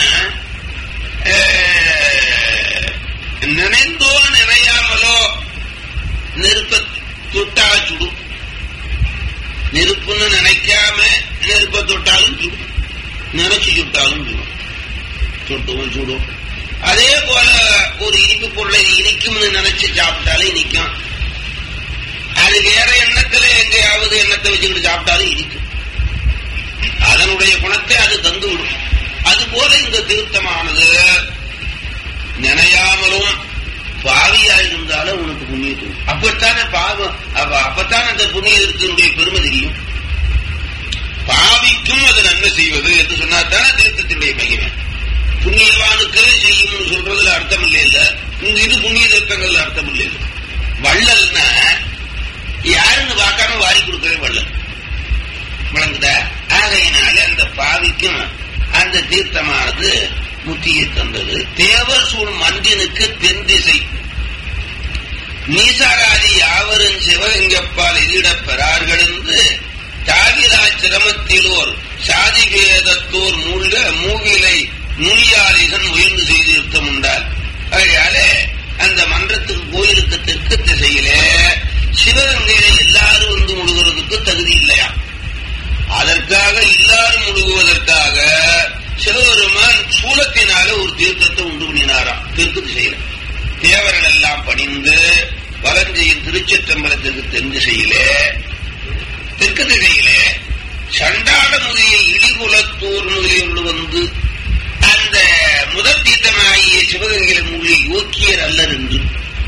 அஹ், நினைந்தோ நினையாமலோ நெருப்ப தொட்டா சுடும் நெருப்புன்னு நினைக்காம நெருப்ப தொட்டாலும் சுடும் நினைச்சு சுட்டாலும் சுடும் சுட்டுவும் சுடும் அதே போல ஒரு இனிப்பு பொருளை இது இனிக்கும்னு நினைச்சு சாப்பிட்டாலும் இனிக்கும் அது வேற எண்ணத்துல எங்கேயாவது எண்ணத்தை வச்சுக்கிட்டு சாப்பிட்டாலும் இனிக்கும் அதனுடைய குணத்தை அது தந்து விடும் அது போல இந்த தீர்த்தமானது நினையாமலும் பாவியா இருந்தாலும் உனக்கு புண்ணியம் தரும் அப்பத்தானே பாவம் அப்ப- அப்பத்தானே அந்த புண்ணியத்தினுடைய பெருமை தெரியும் பாவிக்கும் அது நன்மை செய்வது என்று சொன்னாத்தானே தீர்த்தத்தினுடைய மகிமை புண்ணியவானுக்கு செய்யும் சொல்றதுல அர்த்தம் இல்லை இல்ல இங்க இது புண்ணிய தீர்த்தங்கள்ல அர்த்தம் இல்லை இல்ல வள்ளல்னா யாருன்னு பார்க்காம வாரி கொடுக்கவே வள்ளல் விளங்குதா ஆகையினால அந்த பாவிக்கும் அந்த தீர்த்தமானது முத்தியை தந்தது தேவர் சூழ் மந்தினுக்கு தென் திசை நீசாராதி யாவரும் சிவகங்கப்பால் எதிரிடப் பெறார்கள் என்று தாவிரா சிரமத்திலோர் சாதி வேதத்தோர் மூழ்க மூவிலை நுனியாரிகன் உயர்ந்து செய்திருத்தம் உண்டால் அதனால அந்த மன்றத்துக்கு கோயிலுக்கு தெற்கு திசையிலே சிவகங்கையில எல்லாரும் வந்து முழுகிறதுக்கு தகுதி இல்லையா அதற்காக எல்லாரும் முழுகுவதற்காக சிவபெருமான் சூலத்தினால ஒரு தீர்த்தத்தை உண்டு பண்ணினாராம் தெற்கு திசையில தேவர்கள் எல்லாம் பணிந்து வலஞ்செய்யும் திருச்சிற்றம்பலத்துக்கு தென் திசையிலே தெற்கு திசையிலே சண்டாட முதலிய இடிகுலத்தூர் முதலியோடு வந்து அந்த முதல் தீர்த்தமாகிய சிவகங்கையில மூலிய யோக்கியர் அல்லர் என்று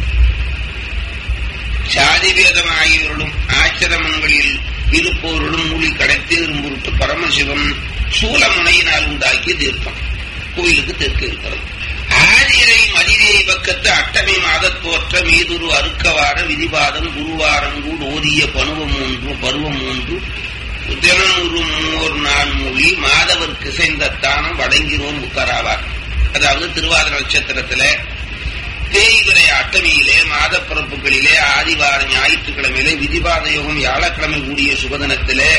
சாதி வேதமாகியவர்களும் ஆச்சிரமங்களில் இருப்பவர்களும் மூலி கடத்தி பொருட்டு பரமசிவன் சூலமுனையினால் உண்டாக்கிய தீர்த்தம் கோயிலுக்கு தெற்கு இருக்கிறது ஆதிரை மதிரை பக்கத்து அட்டமை மாதத் தோற்ற மீதுரு அருக்கவார விதிபாதம் குருவாரம் கூடு ஓதிய பருவம் மூன்று பருவம் மூன்று தினமுறு மூர் நாள் மொழி மாதவர் கிசைந்த தானம் வழங்கினோர் முத்தராவார் அதாவது திருவாதிர நட்சத்திரத்துல தேய்பிரை அட்டமியிலே மாத பிறப்புகளிலே ஆதிவார ஞாயிற்றுக்கிழமையிலே விதிபாத யோகம் வியாழக்கிழமை கூடிய சுபதனத்திலே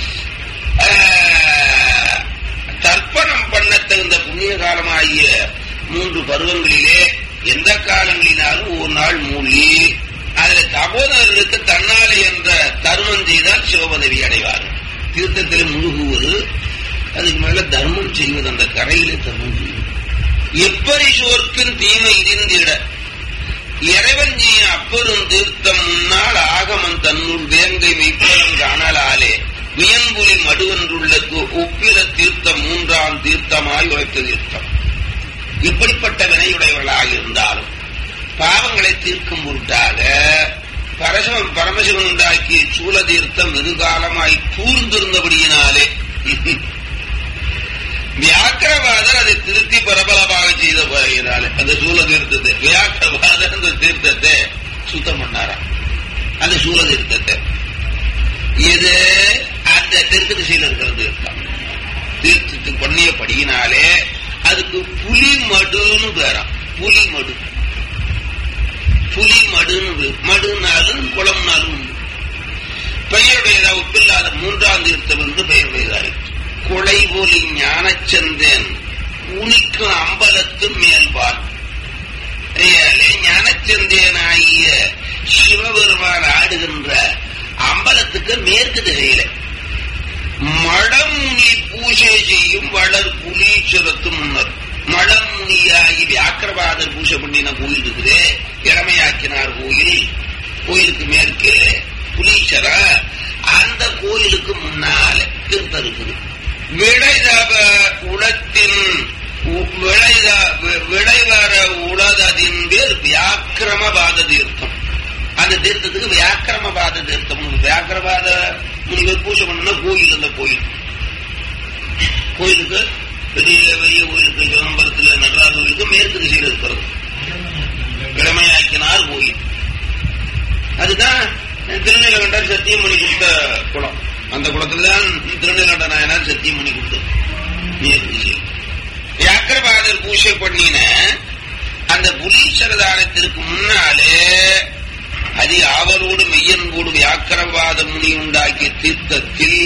ஆஹ், தர்ப்பணம் பண்ண தகுந்த புண்ணிய காலமாகிய மூன்று பருவங்களிலே எந்த காலங்களினாலும் ஒரு நாள் மூழ்கி அதுல தபோதரர்களுக்கு தன்னாலே என்ற தர்மம் செய்தால் சிவபதவி அடைவார் தீர்த்தத்திலே முழுகுவது அதுக்கு மேல தர்மம் செய்வது அந்த கரையிலே தர்மம் செய்வது எப்படி சோர்க்கின் தீமை இருந்திட இறைவன் செய்ய அப்பெரும் தீர்த்தம் முன்னால் ஆகமன் தன்னுள் வேங்கை மெய்ப்பலம் காணலாலே வியன்புலி மடுவென்றுள்ள ஒப்பிர தீர்த்தம் மூன்றாம் தீர்த்தமாய் உழைத்த தீர்த்தம் இப்படிப்பட்ட வினையுடையவர்களாக இருந்தாலும் பாவங்களை தீர்க்கும் பொருட்டாக பரசவம் பரமசிவன் உண்டாக்கிய சூல தீர்த்தம் வெகுகாலமாய் கூர்ந்திருந்தபடியினாலே வியாக்கிரவாதர் அதை திருத்தி பரபலமாக செய்த போகிறாரு அந்த சூல தீர்த்தத்தை வியாக்கிரவாதர் அந்த தீர்த்தத்தை சுத்தம் பண்ணாராம் அந்த சூல தீர்த்தத்தை இது அந்த தெற்கு திசையில் இருக்கிற தீர்த்தம் தீர்த்தத்துக்கு பண்ணியபடியினாலே அதுக்கு புலி மடுன்னு பேராம் புலி மடு புலி மடுன்னு பேர். மடுனாலும் குளம்னாலும் உண்டு. பெயருடையதா ஒப்பில்லாத மூன்றாம் தீர்த்தம் என்று பெயருடையதாயிற்று குலை போலி ஞானச்சந்தேன் உனிக்கும் அம்பலத்து மேல்பால் ஐயாலே ஞானச்சந்தேனாகிய சிவபெருமான் ஆடுகின்ற அம்பலத்துக்கு மேற்கு திசையில மடமுனி பூஜை செய்யும் வளர் புலீச்சரத்து முன்னர் மடமுனியாகி வியாக்கிரவாதர் பூஜை பண்ணின கோயில் இருக்குது இளமையாக்கினார் கோயில் கோயிலுக்கு மேற்கே புலீச்சர அந்த கோயிலுக்கு முன்னால தீர்த்தம் இருக்குது விளைதவ உளத்தின் உ- விளைத வி- விளைவர உளததின் பேர் வியாக்கிரமபாத தீர்த்தம் அந்த தீர்த்தத்துக்கு வியாக்கிரமபாத தீர்த்தம் வியாக்கிரபாத முனிவர் பூஜை பண்ண கோயில் அந்த கோயில் கோயிலுக்கு பெரிய பெரிய கோயிலுக்கு சிதம்பரத்தில் நடராஜ கோயிலுக்கு மேற்கு திசையில் இருக்கிறது இளமையாக்கினார் கோயில் அதுதான் திருநீலகண்டர் சத்தியம் பண்ணி கொடுத்த குளம் அந்த குளத்துல தான் திருநீலகண்ட நாயனார் சத்தியம் பண்ணி கொடுத்தது மேற்கு திசையில் வியாக்கிரபாதர் பூஜை பண்ணின அந்த புலீஸ்வரதானத்திற்கு முன்னாலே அதி ஆவலோடு மெய்யன்போடு வியாக்கிரவாத முனி உண்டாக்கிய தீர்த்தத்தில்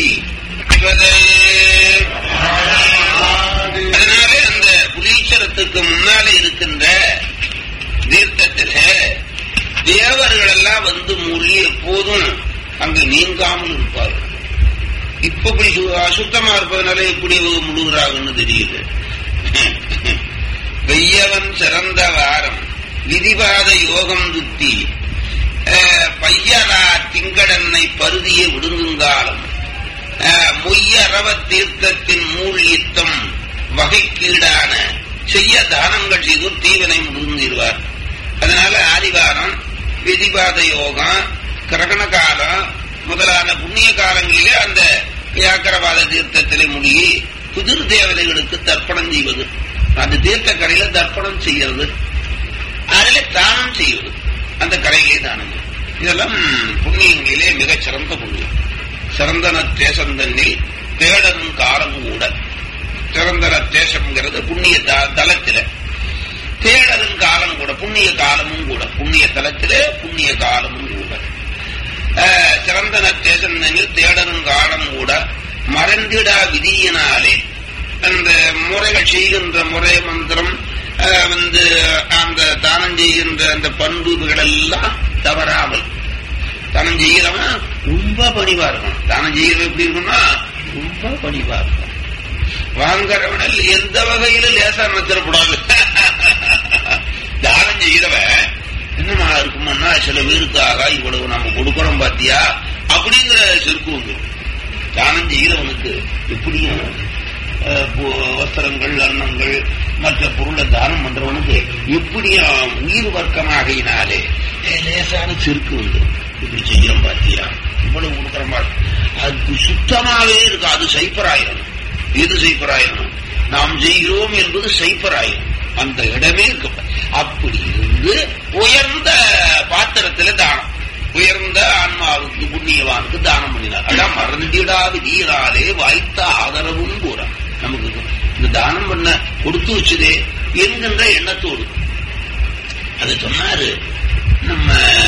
அதனாலே அந்த புலீஸ்வரத்துக்கு முன்னாலே இருக்கின்ற தீர்த்தத்திலே தேவர்கள் எல்லாம் வந்து மூழ்கி எப்போதும் அங்கு நீங்காமல் இருப்பார்கள் இப்ப இப்படி சு- அசுத்தமா இருப்பதனால எப்படி இவங்க முழுகிறாங்கன்னு தெரியுது வெய்யவன் சிறந்த வாரம் விதிவாத யோகம் துத்தி அஹ், பையரா திங்கடன்னை பருதிய விடுங்குங்காலம் அஹ், மொய்யரவ தீர்த்தத்தின் மூழ்கித்தம் வகைக்கீடான செய்ய தானங்கள் செய்து தீவனை முழுந்திருவார் அதனால ஆதிவாரம் விதிவாத யோகம் கிரகண காலம் முதலான புண்ணிய காலங்களிலே அந்த வியாக்கரவாத தீர்த்தத்திலே மூழ்கி குதிர் தேவதைகளுக்கு தர்ப்பணம் செய்வது அந்த தீர்த்த கரையில தர்ப்பணம் செய்யறது அதுல தானம் செய்வது அந்த கரையிலே தானம் செய்வது. இதெல்லாம் புண்ணியங்களிலே மிகச் சிறந்த புண்ணியம் சிறந்தன தேசம் தன்னில் தேடனும் காலம் கூட சிறந்தன தேசம்ங்கிறது புண்ணிய த- தலத்தில தேடலும் காலம் கூட புண்ணிய காலமும் கூட புண்ணிய தலத்திலே புண்ணிய காலமும் கூட அஹ், சிறந்தன தேசம் தன்னில் தேடலும் காலம் கூட மறந்திடா விதியினாலே அந்த முறைகள் செய்கின்ற முறை மந்திரம் அஹ், வந்து அந்த தானம் செய்கின்ற அந்த பண்புகள் எல்லாம் தவறாமல் தானம் செய்கிறவன் ரொம்ப பணிவா இருக்கும் தானம் செய்கிறவன் எப்படி இருக்கும்னா ரொம்ப பணிவா இருக்கும் வாங்குறவனில் எந்த வகையில லேசா நினைச்சிடக்கூடாது தானம் செய்கிறவன் என்னமா இருக்குமான்னா சில பேருக்காக இவ்வளவு நம்ம கொடுக்கறோம் பாத்தியா அப்படிங்கிற செருக்கு வந்துடும் தானம் செய்கிறவனுக்கு எப்படியும் அஹ், பு- வஸ்திரங்கள் அன்னங்கள் மற்ற பொருளை தானம் பண்றவனுக்கு எப்படியும் உயிர் வர்க்கமாகினாலே அஹ், லேசான செருக்கு வந்துடும் இப்படி செய்யறோம் பாத்தியா இவ்வளவு கொடுக்கற மாதிரி அது சுத்தமாவே இருக்கு அது சைப்பராயிரம் எது சைப்பராயிரம் நாம் செய்கிறோம் என்பது சைப்பராயிரம் அந்த இடமே இருக்கு அப்படி இருந்து உயர்ந்த பாத்திரத்துல தானம் உயர்ந்த ஆன்மாவுக்கு புண்ணியவானுக்கு தானம் பண்ணினார் அதான் மறந்திடா விதியினாலே வாய்த்த ஆதரவும் கூற நமக்கு இந்த தானம் பண்ண கொடுத்து வச்சதே என்கின்ற எண்ணத்தோடு அது சொன்னாரு நம்ம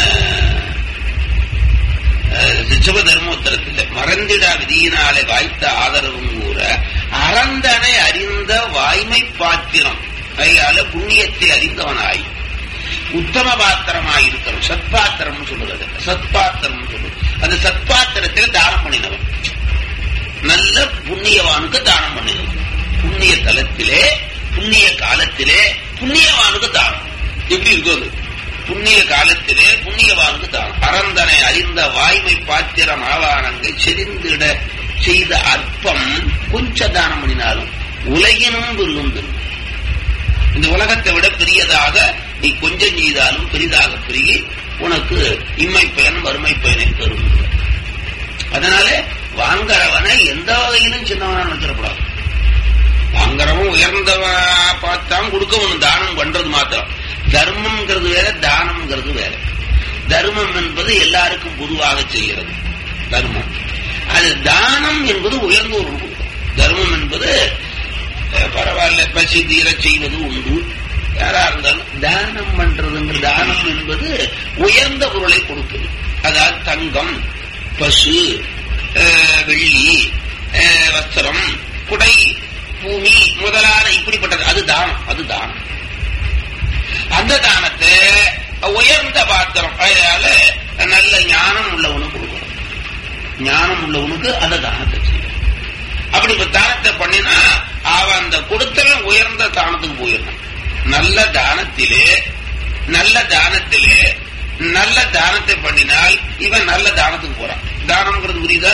சிவ தர்மோத்தரத்தில் மறந்திடா விதியினாலே வாய்த்த ஆதரவும் கூற அறந்தனை அறிந்த வாய்மை பாத்திரம் கையால புண்ணியத்தை அறிந்தவனாய் உத்தம பாத்திரமாய் இருக்கிறோம் சத்பாத்திரம் சொல்லுறது சத்பாத்திரம் சொல்லுது அந்த சத்பாத்திரத்தில் தானம் பண்ணினவன் நல்ல புண்ணியவானுக்கு தானம் பண்ணினவன் புண்ணிய தலத்திலே புண்ணிய காலத்திலே புண்ணியவானுக்கு தானம் எப்படி இருக்குது புண்ணிய காலத்திலே புண்ணியவானுக்கு தானம் அறந்தனை அறிந்த வாய்மை பாத்திரம் ஆவானங்கை செறிந்திட செய்த அற்பம் கொஞ்ச தானம் பண்ணினாலும் உலகினும் விருந்து இந்த உலகத்தை விட பெரியதாக நீ கொஞ்சம் செய்தாலும் பெரிதாக பெருகி உனக்கு இம்மை பயன் வறுமை பயனை தரும் அதனால வாங்குறவனை எந்த வகையிலும் சின்னவனா நினைச்சிடக்கூடாது வாங்குறவன் உயர்ந்தவன் பார்த்தான் கொடுக்கவன் தானம் பண்றது மாத்திரம் தர்மம்ங்கிறது வேற தானம்ங்கிறது வேற தர்மம் என்பது எல்லாருக்கும் பொதுவாக செய்கிறது தர்மம் அது தானம் என்பது உயர்ந்தோர் தர்மம் என்பது பரவாயில்ல பசி தீர செய்வது உண்டு யாரா இருந்தாலும் தானம் பண்றது தானம் என்பது உயர்ந்த பொருளை கொடுப்பது அதாவது தங்கம் பசு வெள்ளி வஸ்திரம் குடை பூமி முதலான இப்படிப்பட்டது அது தானம் அது தானம் அந்த தானத்தை உயர்ந்த பாத்திரம் அதனால நல்ல ஞானம் உள்ளவனுக்கு கொடுக்கணும் ஞானம் உள்ளவனுக்கு அந்த தானத்தை செய்யணும் அப்படி தானத்தை பண்ணினா அவன் அந்த கொடுத்தவன் உயர்ந்த தானத்துக்கு போயிடணும் நல்ல தானத்திலே நல்ல தானத்திலே நல்ல தானத்தை பண்ணினால் இவன் நல்ல தானத்துக்கு போறான் தானம்ங்கிறது புரியுதா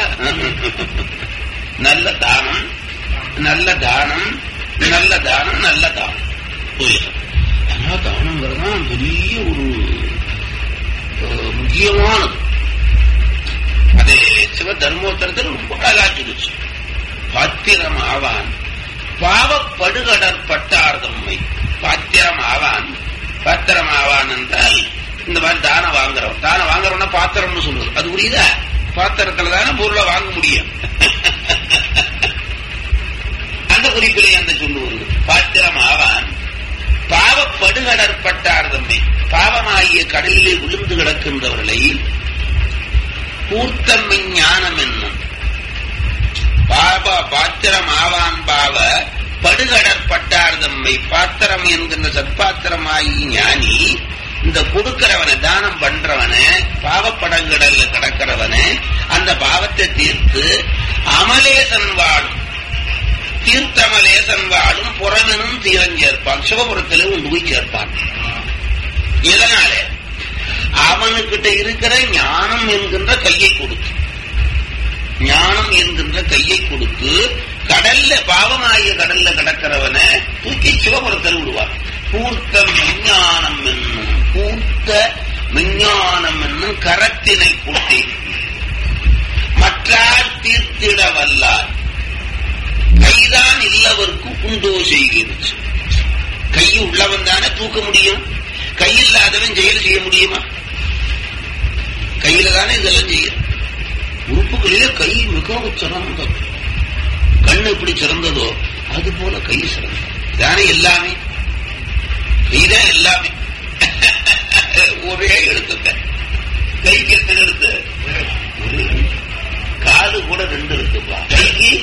நல்ல தானம் நல்ல தானம் நல்ல தானம் நல்ல தானம் போயிடும் அதனால தானங்கிறது பெரிய ஒரு முக்கியமானது அது சிவ தர்மோத்தரத்தில் ரொம்ப அழகா சொல்லுச்சு பாத்திரம் ஆவான் பாவப்படுகடற்பட்டார் தம்மை பாத்திரம் ஆவான் பாத்திரம் ஆவான் என்றால் இந்த மாதிரி தானம் வாங்குறவன் தானம் வாங்குறவனா பாத்திரம்னு சொல்லுவது அது புரியுதா பாத்திரத்துல தானே பொருளை வாங்க முடியும் அந்த குறிப்பிலே அந்த சொல்லுவது பாத்திரம் ஆவான் பாவப்படுகடற்பட்டார் தம்மை பாவமாகிய கடலிலே விழுந்து கிடக்கின்றவர்களை கூர்த்தம்மை ஞானம் என்னும் பாப பாத்திரம் ஆவான் பாவ படுகடற்பட்டார் தம்மை பாத்திரம் என்கின்ற சத்பாத்திரமாகி ஞானி இந்த கொடுக்கிறவனை தானம் பண்றவனை பாவப்படங்கடல்ல கிடக்கிறவனை அந்த பாவத்தை தீர்த்து அமலேசன் வாழும் தீர்த்தமலேசன் வாழும் புறமெனும் தீரம் சேர்ப்பான் சிவபுரத்திலே உண்டு போய் சேர்ப்பான் இதனால அவனுக்கிட்ட இருக்கிற ஞானம் என்கின்ற கையை கொடுத்து ஞானம் என்கின்ற கையை கொடுத்து கடல்ல பாவமாகிய கடல்ல கிடக்கிறவனை தூக்கி சிவபுரத்தில் விடுவார் பூர்த்த விஞ்ஞானம் என்னும் பூர்த்த விஞ்ஞானம் என்னும் கரத்தினை கூட்டி மற்றார் தீர்த்திட வல்லார் கைதான் இல்லவர்க்கு உண்டோ செய்கிறது கை உள்ளவன் தானே தூக்க முடியும் கை இல்லாதவன் செயல் செய்ய முடியுமா கையில தானே இதெல்லாம் செய்யும் உறுப்புகளிலே கை மிகவும் சிறந்தது கண்ணு எப்படி சிறந்ததோ அது போல கை சிறந்தது தானே எல்லாமே கைதான் எல்லாமே ஒரே எழுத்துக்க கைக்கு எத்தனை எழுத்து ஒரே காது கூட ரெண்டு எழுத்துப்பா கைக்கு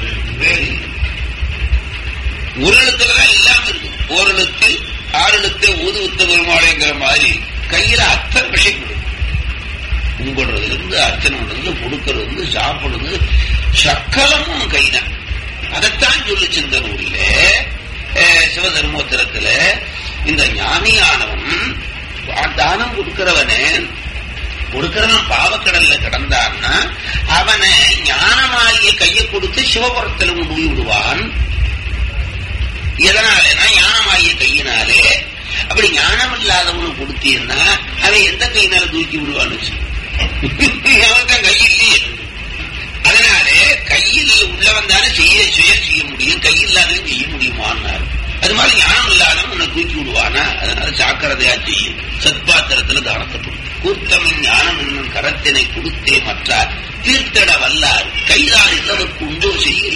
ஒரு எழுத்துலதான் எல்லாமே இருக்கு ஒரு எழுத்து ஆறு எழுத்து ஊது வித்த பெருமாளைங்கிற மாதிரி கையில அத்தனை விஷயம் இருக்கு கும்பிடுறதுல இருந்து அர்ச்சனை பண்றது கொடுக்கறது இருந்து சாப்பிடுறது சக்கலமும் கைதான் அதைத்தான் சொல்லிச்சு இந்த நூலில சிவதர்மோத்தரத்துல இந்த ஞானியானவன் தானம் கொடுக்கிறவனே கொடுக்கிறவன் பாவக்கடல்ல கிடந்தான்னா அவனை ஞானமாகிய கையை கொடுத்து சிவபுரத்தில் கொண்டு போய் விடுவான் எதனாலனா ஞானமாகிய கையினாலே அப்படி ஞானம் இல்லாதவனு கொடுத்தீங்கன்னா அவன் எந்த கையினால தூக்கி விடுவான்னு அவன்தான் கை இல்லையே அதனாலே கையில் உள்ளவன் தானே செய்ய செயல் செய்ய முடியும் கை இல்லாதவன் செய்ய முடியுமான்னாரு அது மாதிரி ஞானம் இல்லாதவன் உன்னை தூக்கி விடுவானா அதனால ஜாக்கிரதையா செய்யும் சத்பாத்திரத்துல தானத்தை கொடுத்து கூர்த்தமின் ஞானம் என்னும் கரத்தினை கொடுத்தே மற்றார் தீர்த்தட வல்லார் கைதான் இல்லவர்க்கு உண்டோ செய்ய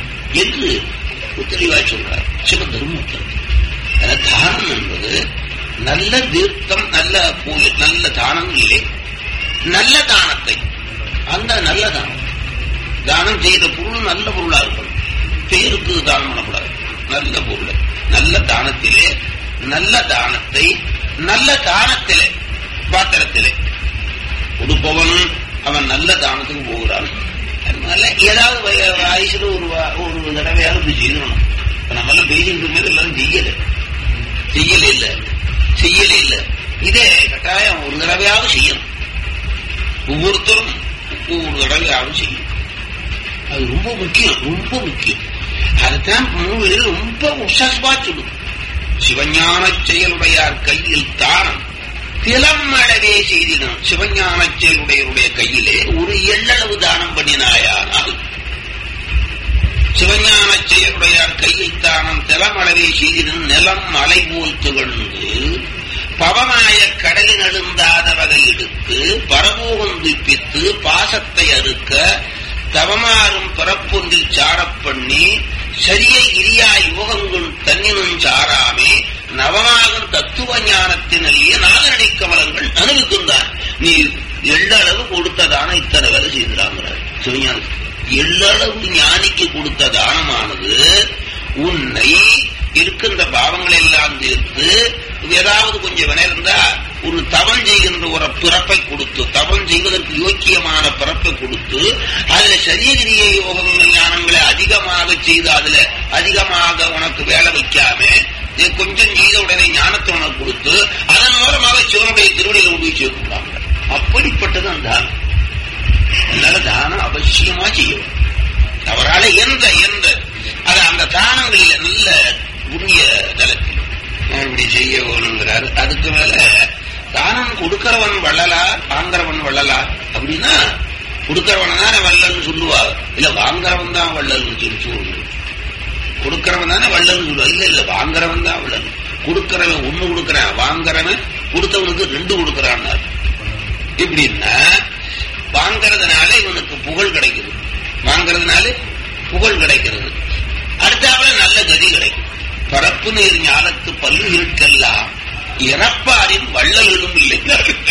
என்று தெளிவா சொல்றார் சிவ தர்மத்தில் தானம் என்பது நல்ல தீர்த்தம் நல்ல கோயில் நல்ல தானம் இல்லை நல்ல தானத்தை அந்த நல்ல தானம் தானம் செய்த பொருள் நல்ல பொருளா இருக்கணும் பேருக்கு தானம் பண்ணக்கூடாது நல்ல பொருள் நல்ல தானத்திலே நல்ல தானத்தை நல்ல தானத்திலே பாத்திரத்திலே கொடுப்பவன் அவன் நல்ல தானத்துக்கு போகிறான் அதனால ஏதாவது வய- வயசுல ஒரு வா- ஒரு தடவையாவது இப்படி செய்யணும் இப்ப நம்ம எல்லாம் பேசிட்டு இருக்கிறது எல்லாரும் செய்யல செய்யல இல்ல செய்யல இல்ல இதே கட்டாயம் ஒரு தடவையாவது செய்யணும் ஒவ்வொருத்தரும் ஒவ்வொரு தடவையாவது செய்யணும் அது ரொம்ப முக்கியம் ரொம்ப முக்கியம் அதுதான் நூல் ரொம்ப உஷஸ்வா சொல்லுது சிவஞான செயலுடையார் கையில் தானம் திலம் அளவே செய்திடும் சிவஞான செயலுடையருடைய கையிலே ஒரு எள்ளளவு தானம் பண்ணினாயானால் சிவஞான செயலுடையார் கையில் தானம் திலம் அளவே செய்திடும் நிலம் மலை போல் திகழ்ந்து பவமாய கடலில் எழுந்தாத வகை எடுத்து பரபோகம் துப்பித்து பாசத்தை அறுக்க தவமாறும் பிறப்பொன்றில் சாரப் பண்ணி சரிய இரியா யோகங்கள் தன்னினும் சாராமே நவமாகும் தத்துவ ஞானத்தினரிய நாகரணி கமலங்கள் அனுபவிக்கின்றார் நீ எள்ளளவு கொடுத்த தானம் இத்தனை வேலை செய்திடாங்கிறார் சிவஞானம் எள்ளளவு ஞானிக்கு கொடுத்த தானமானது உன்னை இருக்கின்ற பாவங்களை எல்லாம் தீர்த்து ஏதாவது கொஞ்சம் வினை இருந்தா ஒரு தவம் செய்கின்ற ஒரு பிறப்பை கொடுத்து தவம் செய்வதற்கு யோக்கியமான பிறப்பை கொடுத்து அதுல சரியகிரிய யோகம் ஞானங்களை அதிகமாக செய்து அதுல அதிகமாக உனக்கு வேலை வைக்காம இது கொஞ்சம் செய்த உடனே ஞானத்தை உனக்கு கொடுத்து அதன் மூலமாக சிவனுடைய திருவடியில் கொண்டு போய் சேர்க்கிறாங்க அப்படிப்பட்டது அந்த தானம் அதனால தானம் அவசியமா செய்யணும் அவரால எந்த எந்த அது அந்த தானங்களில் நல்ல புண்ணிய தலத்தில் இப்படி செய்ய வேணுங்கிறார் அதுக்கு மேல தானம் கொடுக்கிறவன் வள்ளலா வாங்குறவன் வள்ளலா அப்படின்னா கொடுக்கிறவன் தானே வள்ளல்னு சொல்லுவாங்க இல்ல வாங்குறவன் தான் வள்ளல்னு சொல்லி சொல்லு கொடுக்கிறவன் தானே வள்ளல்னு சொல்லுவா இல்ல இல்ல வாங்குறவன் தான் வள்ளல் கொடுக்கிறவன் ஒண்ணு கொடுக்கறான் வாங்குறவன் கொடுத்தவனுக்கு ரெண்டு கொடுக்கறான் இப்படின்னா வாங்கறதுனால இவனுக்கு புகழ் கிடைக்குது வாங்கறதுனால புகழ் கிடைக்கிறது அடுத்தாப்புல நல்ல கதி கிடைக்கும் பரப்பு நீர் ஞானத்து பல்லு இருக்கெல்லாம் இறப்பாரின் வள்ளல்களும் இல்லை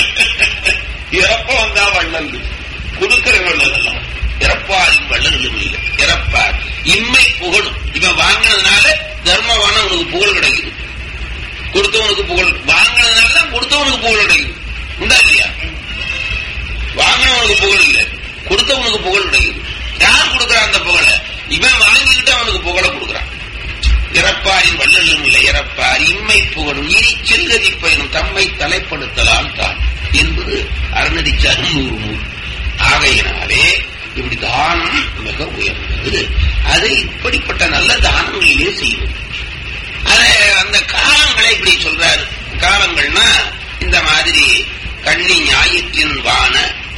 இறப்ப வந்தா வள்ளல் கொடுக்கிற வள்ளல் எல்லாம் இறப்பாரின் வள்ளல்களும் இல்லை இறப்பார் இம்மை புகழும் இவன் வாங்கினதுனால தர்மவான உனக்கு புகழ் கிடைக்குது கொடுத்தவனுக்கு புகழ் வாங்கினதுனால தான் கொடுத்தவனுக்கு புகழ் கிடைக்குது உண்டா இல்லையா வாங்கினவனுக்கு புகழ் இல்லை கொடுத்தவனுக்கு புகழ் கிடைக்குது யார் கொடுக்கறான் அந்த புகழை இவன் வாங்கிக்கிட்டு அவனுக்கு புகழை கொடுக்கறான் இறப்பாரின் வள்ளலும் இல்லை இறப்பார் இம்மை புகழும் இனி செல்கதி பயனும் தம்மை தலைப்படுத்தலாம் தான் என்பது அறநடிச்சாரும் நூறு நூல் ஆகையினாலே இப்படி தானம் மிக உயர்ந்தது அதை இப்படிப்பட்ட நல்ல தானங்களிலே செய்வது அதை அந்த காலங்களை இப்படி சொல்றாரு காலங்கள்னா இந்த மாதிரி கண்ணி ஞாயிற்றின் வான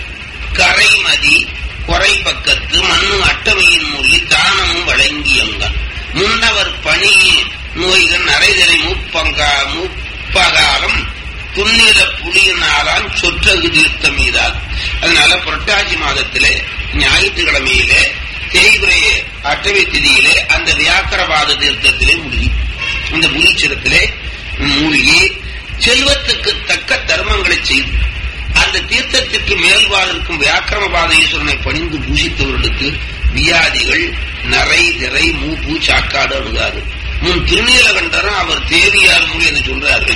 கரைமதி குறை பக்கத்து மண்ணு அட்டமையின் மொழி தானமும் வழங்கியங்கன் முன்னவர் பணி நோய்கள் நரைதலை முப்பங்கா முப்பகாலம் துண்ணில புலியினாலான் சொற்றகு தீர்த்தம் மீதால் அதனால புரட்டாசி மாதத்திலே ஞாயிற்றுக்கிழமையிலே தேய்வுரை அட்டவை திதியிலே அந்த வியாக்கரவாத தீர்த்தத்திலே மூழ்கி இந்த புலிச்சிரத்திலே மூழ்கி செல்வத்துக்கு தக்க தர்மங்களை செய்து அந்த தீர்த்தத்திற்கு மேல்வாழ் இருக்கும் வியாக்கிரமபாத ஈஸ்வரனை பணிந்து பூசித்தவர்களுக்கு வியாதிகள் நரை திரை மூப்பு சாக்காடு அணுகாது முன் திருநீலகண்டரும் அவர் தேவியார் மொழி என்று சொல்றாரு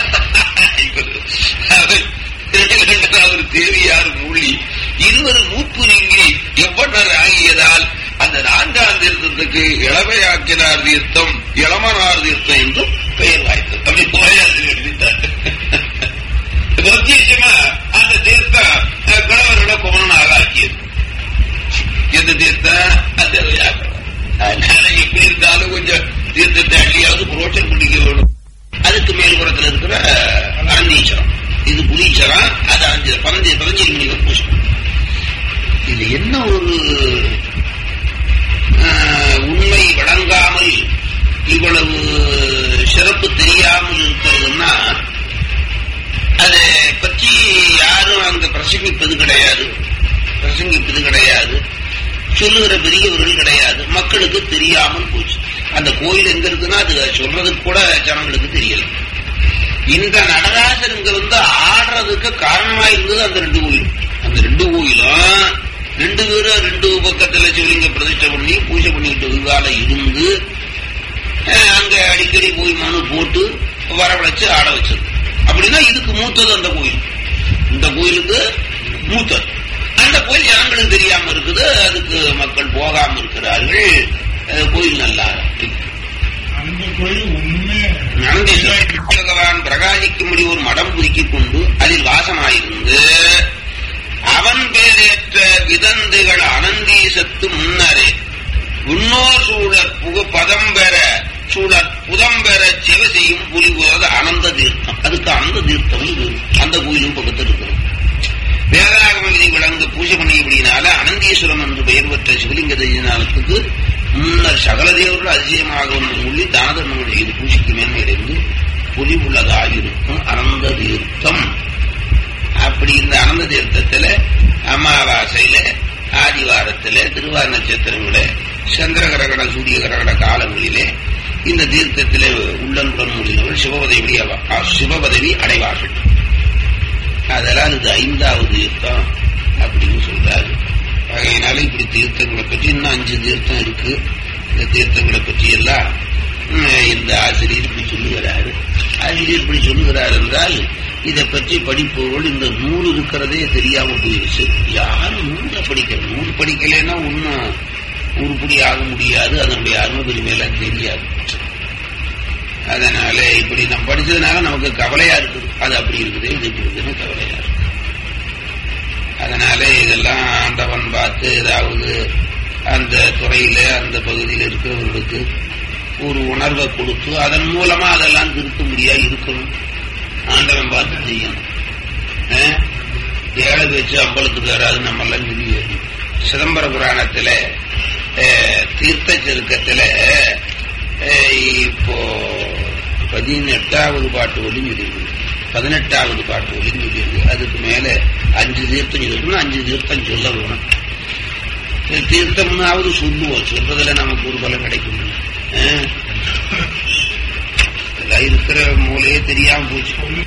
அவர் திருநீலகண்டர் அவர் தேவியார் மொழி இருவர் மூப்பு நீங்கி எவ்வளவு ஆகியதால் அந்த நான்காம் தீர்த்தத்துக்கு இளமையாக்கினார் தீர்த்தம் இளமனார் தீர்த்தம் என்றும் பெயர் வாய்த்தது அப்படி கோயாசிரியர் எழுதிட்டார் பிரத்யேகமா அந்த தீர்த்தம் கிழவரோட குமரனாக ஆக்கியது எந்த தீர்த்தம் அந்த வியாக்கரம் அதனால எப்படி இருந்தாலும் கொஞ்சம் தீர்த்தத்தை அள்ளியாவது புரோச்சல் பண்ணிக்க வேணும் அதுக்கு மேல்புறத்தில் இருக்கிற அரண்டீச்சரம் இது புலீச்சரம் அது அஞ்சு பதினஞ்சு பதினஞ்சு மணி பூசணும் இது என்ன ஒரு உண்மை வழங்காமல் இவ்வளவு சிறப்பு தெரியாமல் இருக்கிறதுன்னா அதை பற்றி யாரும் அங்க பிரசங்கிப்பது கிடையாது பிரசங்கிப்பது கிடையாது சொல்லுகிற பெரியவர்கள் கிடையாது மக்களுக்கு தெரியாமல் போச்சு அந்த கோயில் எங்க இருக்குன்னா அது சொல்றதுக்கு கூட ஜனங்களுக்கு தெரியல இந்த நடராசர் இங்க வந்து ஆடுறதுக்கு காரணமா இருந்தது அந்த ரெண்டு கோயிலும் அந்த ரெண்டு கோயிலும் ரெண்டு பேரும் ரெண்டு பக்கத்துல சிவலிங்க பிரதிஷ்டை பண்ணி பூஜை பண்ணிட்டு இருக்கால இருந்து அஹ், அங்க அடிக்கடி போய் மனு போட்டு வரவழைச்சு ஆட வச்சது அப்படின்னா இதுக்கு மூத்தது அந்த கோயில் இந்த கோயிலுக்கு மூத்தது அந்த கோயில் ஜனங்களுக்கு தெரியாம இருக்குது அதுக்கு மக்கள் போகாம இருக்கிறார்கள் அஹ், கோயில் நல்லா இருக்கு அந்த கோயில் உண்மையா அனந்தேஸ்வரர் பகவான் பிரகாசிக்கும்படி ஒரு மடம் புதுக்கிக் கொண்டு அதில் வாசமாயிருந்து அவன் பேரேற்ற விதந்துகள் அனந்தீசத்து முன்னரே உன்னோர் சூழற் புகு பதம் பெற சூழற் புதம் பெற சிவ செய்யும் புலிபோத அனந்த தீர்த்தம் அதுக்கு அனந்த தீர்த்தம் இது அந்த கோயிலும் பக்கத்தில் இருக்கிறது வேதராகமதி விளங்கு பூஜை பண்ணியபடியினால அனந்தீஸ்வரம் என்று பெயர் பெற்ற சிவலிங்க தரிசனத்துக்கு முன்னர் சகல தேவர்கள் அதிசயமாக ஒன்று சொல்லி தானதர்மங்கள் செய்து பூஜைக்கு மேன்மையடைந்து புலி உள்ளதாயிருக்கும் அனந்த தீர்த்தம் அப்படி இந்த அனந்த தீர்த்தத்துல அமாவாசையில ஆதிவாரத்துல திருவார நட்சத்திரங்கள சந்திர கிரகண சூரிய கிரகண காலங்களிலே இந்த தீர்த்தத்திலே உள்ளன்புடன் முடிந்தவர்கள் சிவபதவி சிவபதவி அடைவார்கள் அதெல்லாம் இது ஐந்தாவது தீர்த்தம் அப்படின்னு சொல்றாரு ஆகையினால இப்படி தீர்த்தங்களை பற்றி இன்னும் அஞ்சு தீர்த்தம் இருக்கு இந்த தீர்த்தங்களை பற்றி எல்லாம் ம், இந்த ஆசிரியர் இப்படி சொல்லுகிறாரு ஆசிரியர் இப்படி சொல்லுகிறார் என்றால் இதை பற்றி படிப்பவர்கள் இந்த நூல் இருக்கிறதே தெரியாம போயிருச்சு யாரும் நூலை படிக்கல நூல் படிக்கலைன்னா ஒன்னும் உருப்படி ஆக முடியாது அதனுடைய அருமை பெருமையெல்லாம் தெரியாது அதனால இப்படி நம்ம படிச்சதுனால நமக்கு கவலையா இருக்குது அது அப்படி இருக்குது இது இப்படி இருக்குன்னு கவலையா இருக்கு அதனால இதெல்லாம் ஆண்டவன் பார்த்து ஏதாவது அந்த துறையில அந்த பகுதியில் இருக்கிறவர்களுக்கு ஒரு உணர்வை கொடுத்து அதன் மூலமா அதெல்லாம் திருத்த முடியா இருக்கணும் ஆண்டவன் பார்த்து செய்யணும் அஹ்? ஏழை வச்சு அம்பலத்துக்கு வராது நம்ம எல்லாம் சொல்லி சிதம்பர புராணத்துல அஹ், தீர்த்த செருக்கத்துல அஹ், இப்போ பதினெட்டாவது பாட்டு ஒளியும் சொல்லியிருக்கு பதினெட்டாவது பாட்டு ஒளியும் சொல்லியிருக்கு அதுக்கு மேல அஞ்சு தீர்த்தம் சொல்லணும் அஞ்சு தீர்த்தம் சொல்ல வேணும் சரி, தீர்த்தம்னாவது சொல்லுவோம் சொல்றதுல நமக்கு ஒரு பலம் கிடைக்கும் அஹ். இதெல்லாம் இருக்கிற மூலையே தெரியாம போச்சு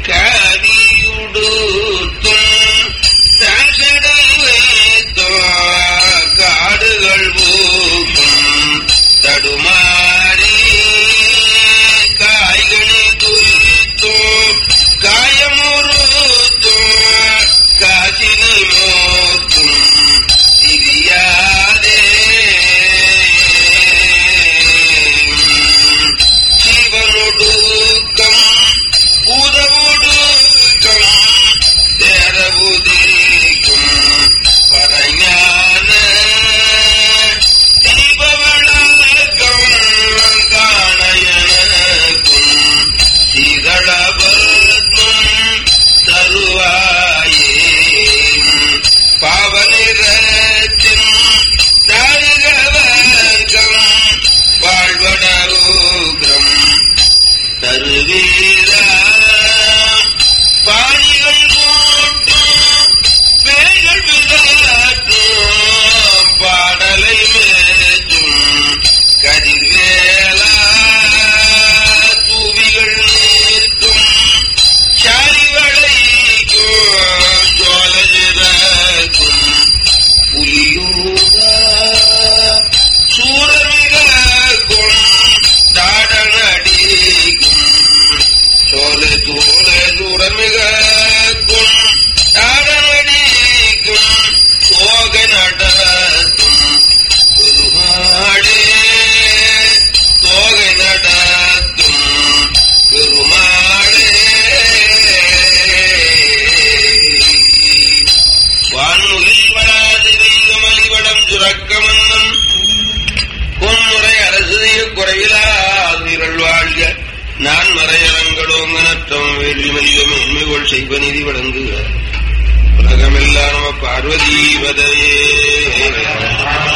கவியுடுத்தும் தசடல் வைத்தும் காடுகள் பூக்கும் தடுமாறி காய்களில் துரித்தும் காயமுறுத்தும் காசினி மோத்தும் திரியாதே சிவனொடுக்கம் பூதவுடுக்கம் தேரவுதிக்கும் பரஞான தீபவளக்கம் காணயனக்கும் சீதளபத்மம் தருவாயே பாவனிரத்தின் தாருகவர்க்கம் வாழ்வடவுக்ரம் தருவீரா பாணிகள் கூட்டும் பேய்கள் விளையாட்டும் பாடலை மேற்றும் கதிர்வேலா தூவிகள் நிற்கும் சாரிவளைக்கும் சோழஜிறக்கும் புலியூரா சூரமிகும் தாடனடிக்கும் சோலை தோலை சூரமிகும் தாடனடிக்கும் சோகை நடக்கும் பெருமாளே தோகை நடக்கும் பெருமாளே வான்முகில் வராது வெய்கமலிவடம் சுரக்க மன்னன் பொன்முறை அரசுதைய குறைவிலாதிரள் வாழ்க நான் மறையரங்களோங்க நற்றம் வேள்வி மல்லிகம் உண்மைகோள் செய்வ நிதி வழங்குக உலகமெல்லாம் நம பார்வதி பதையே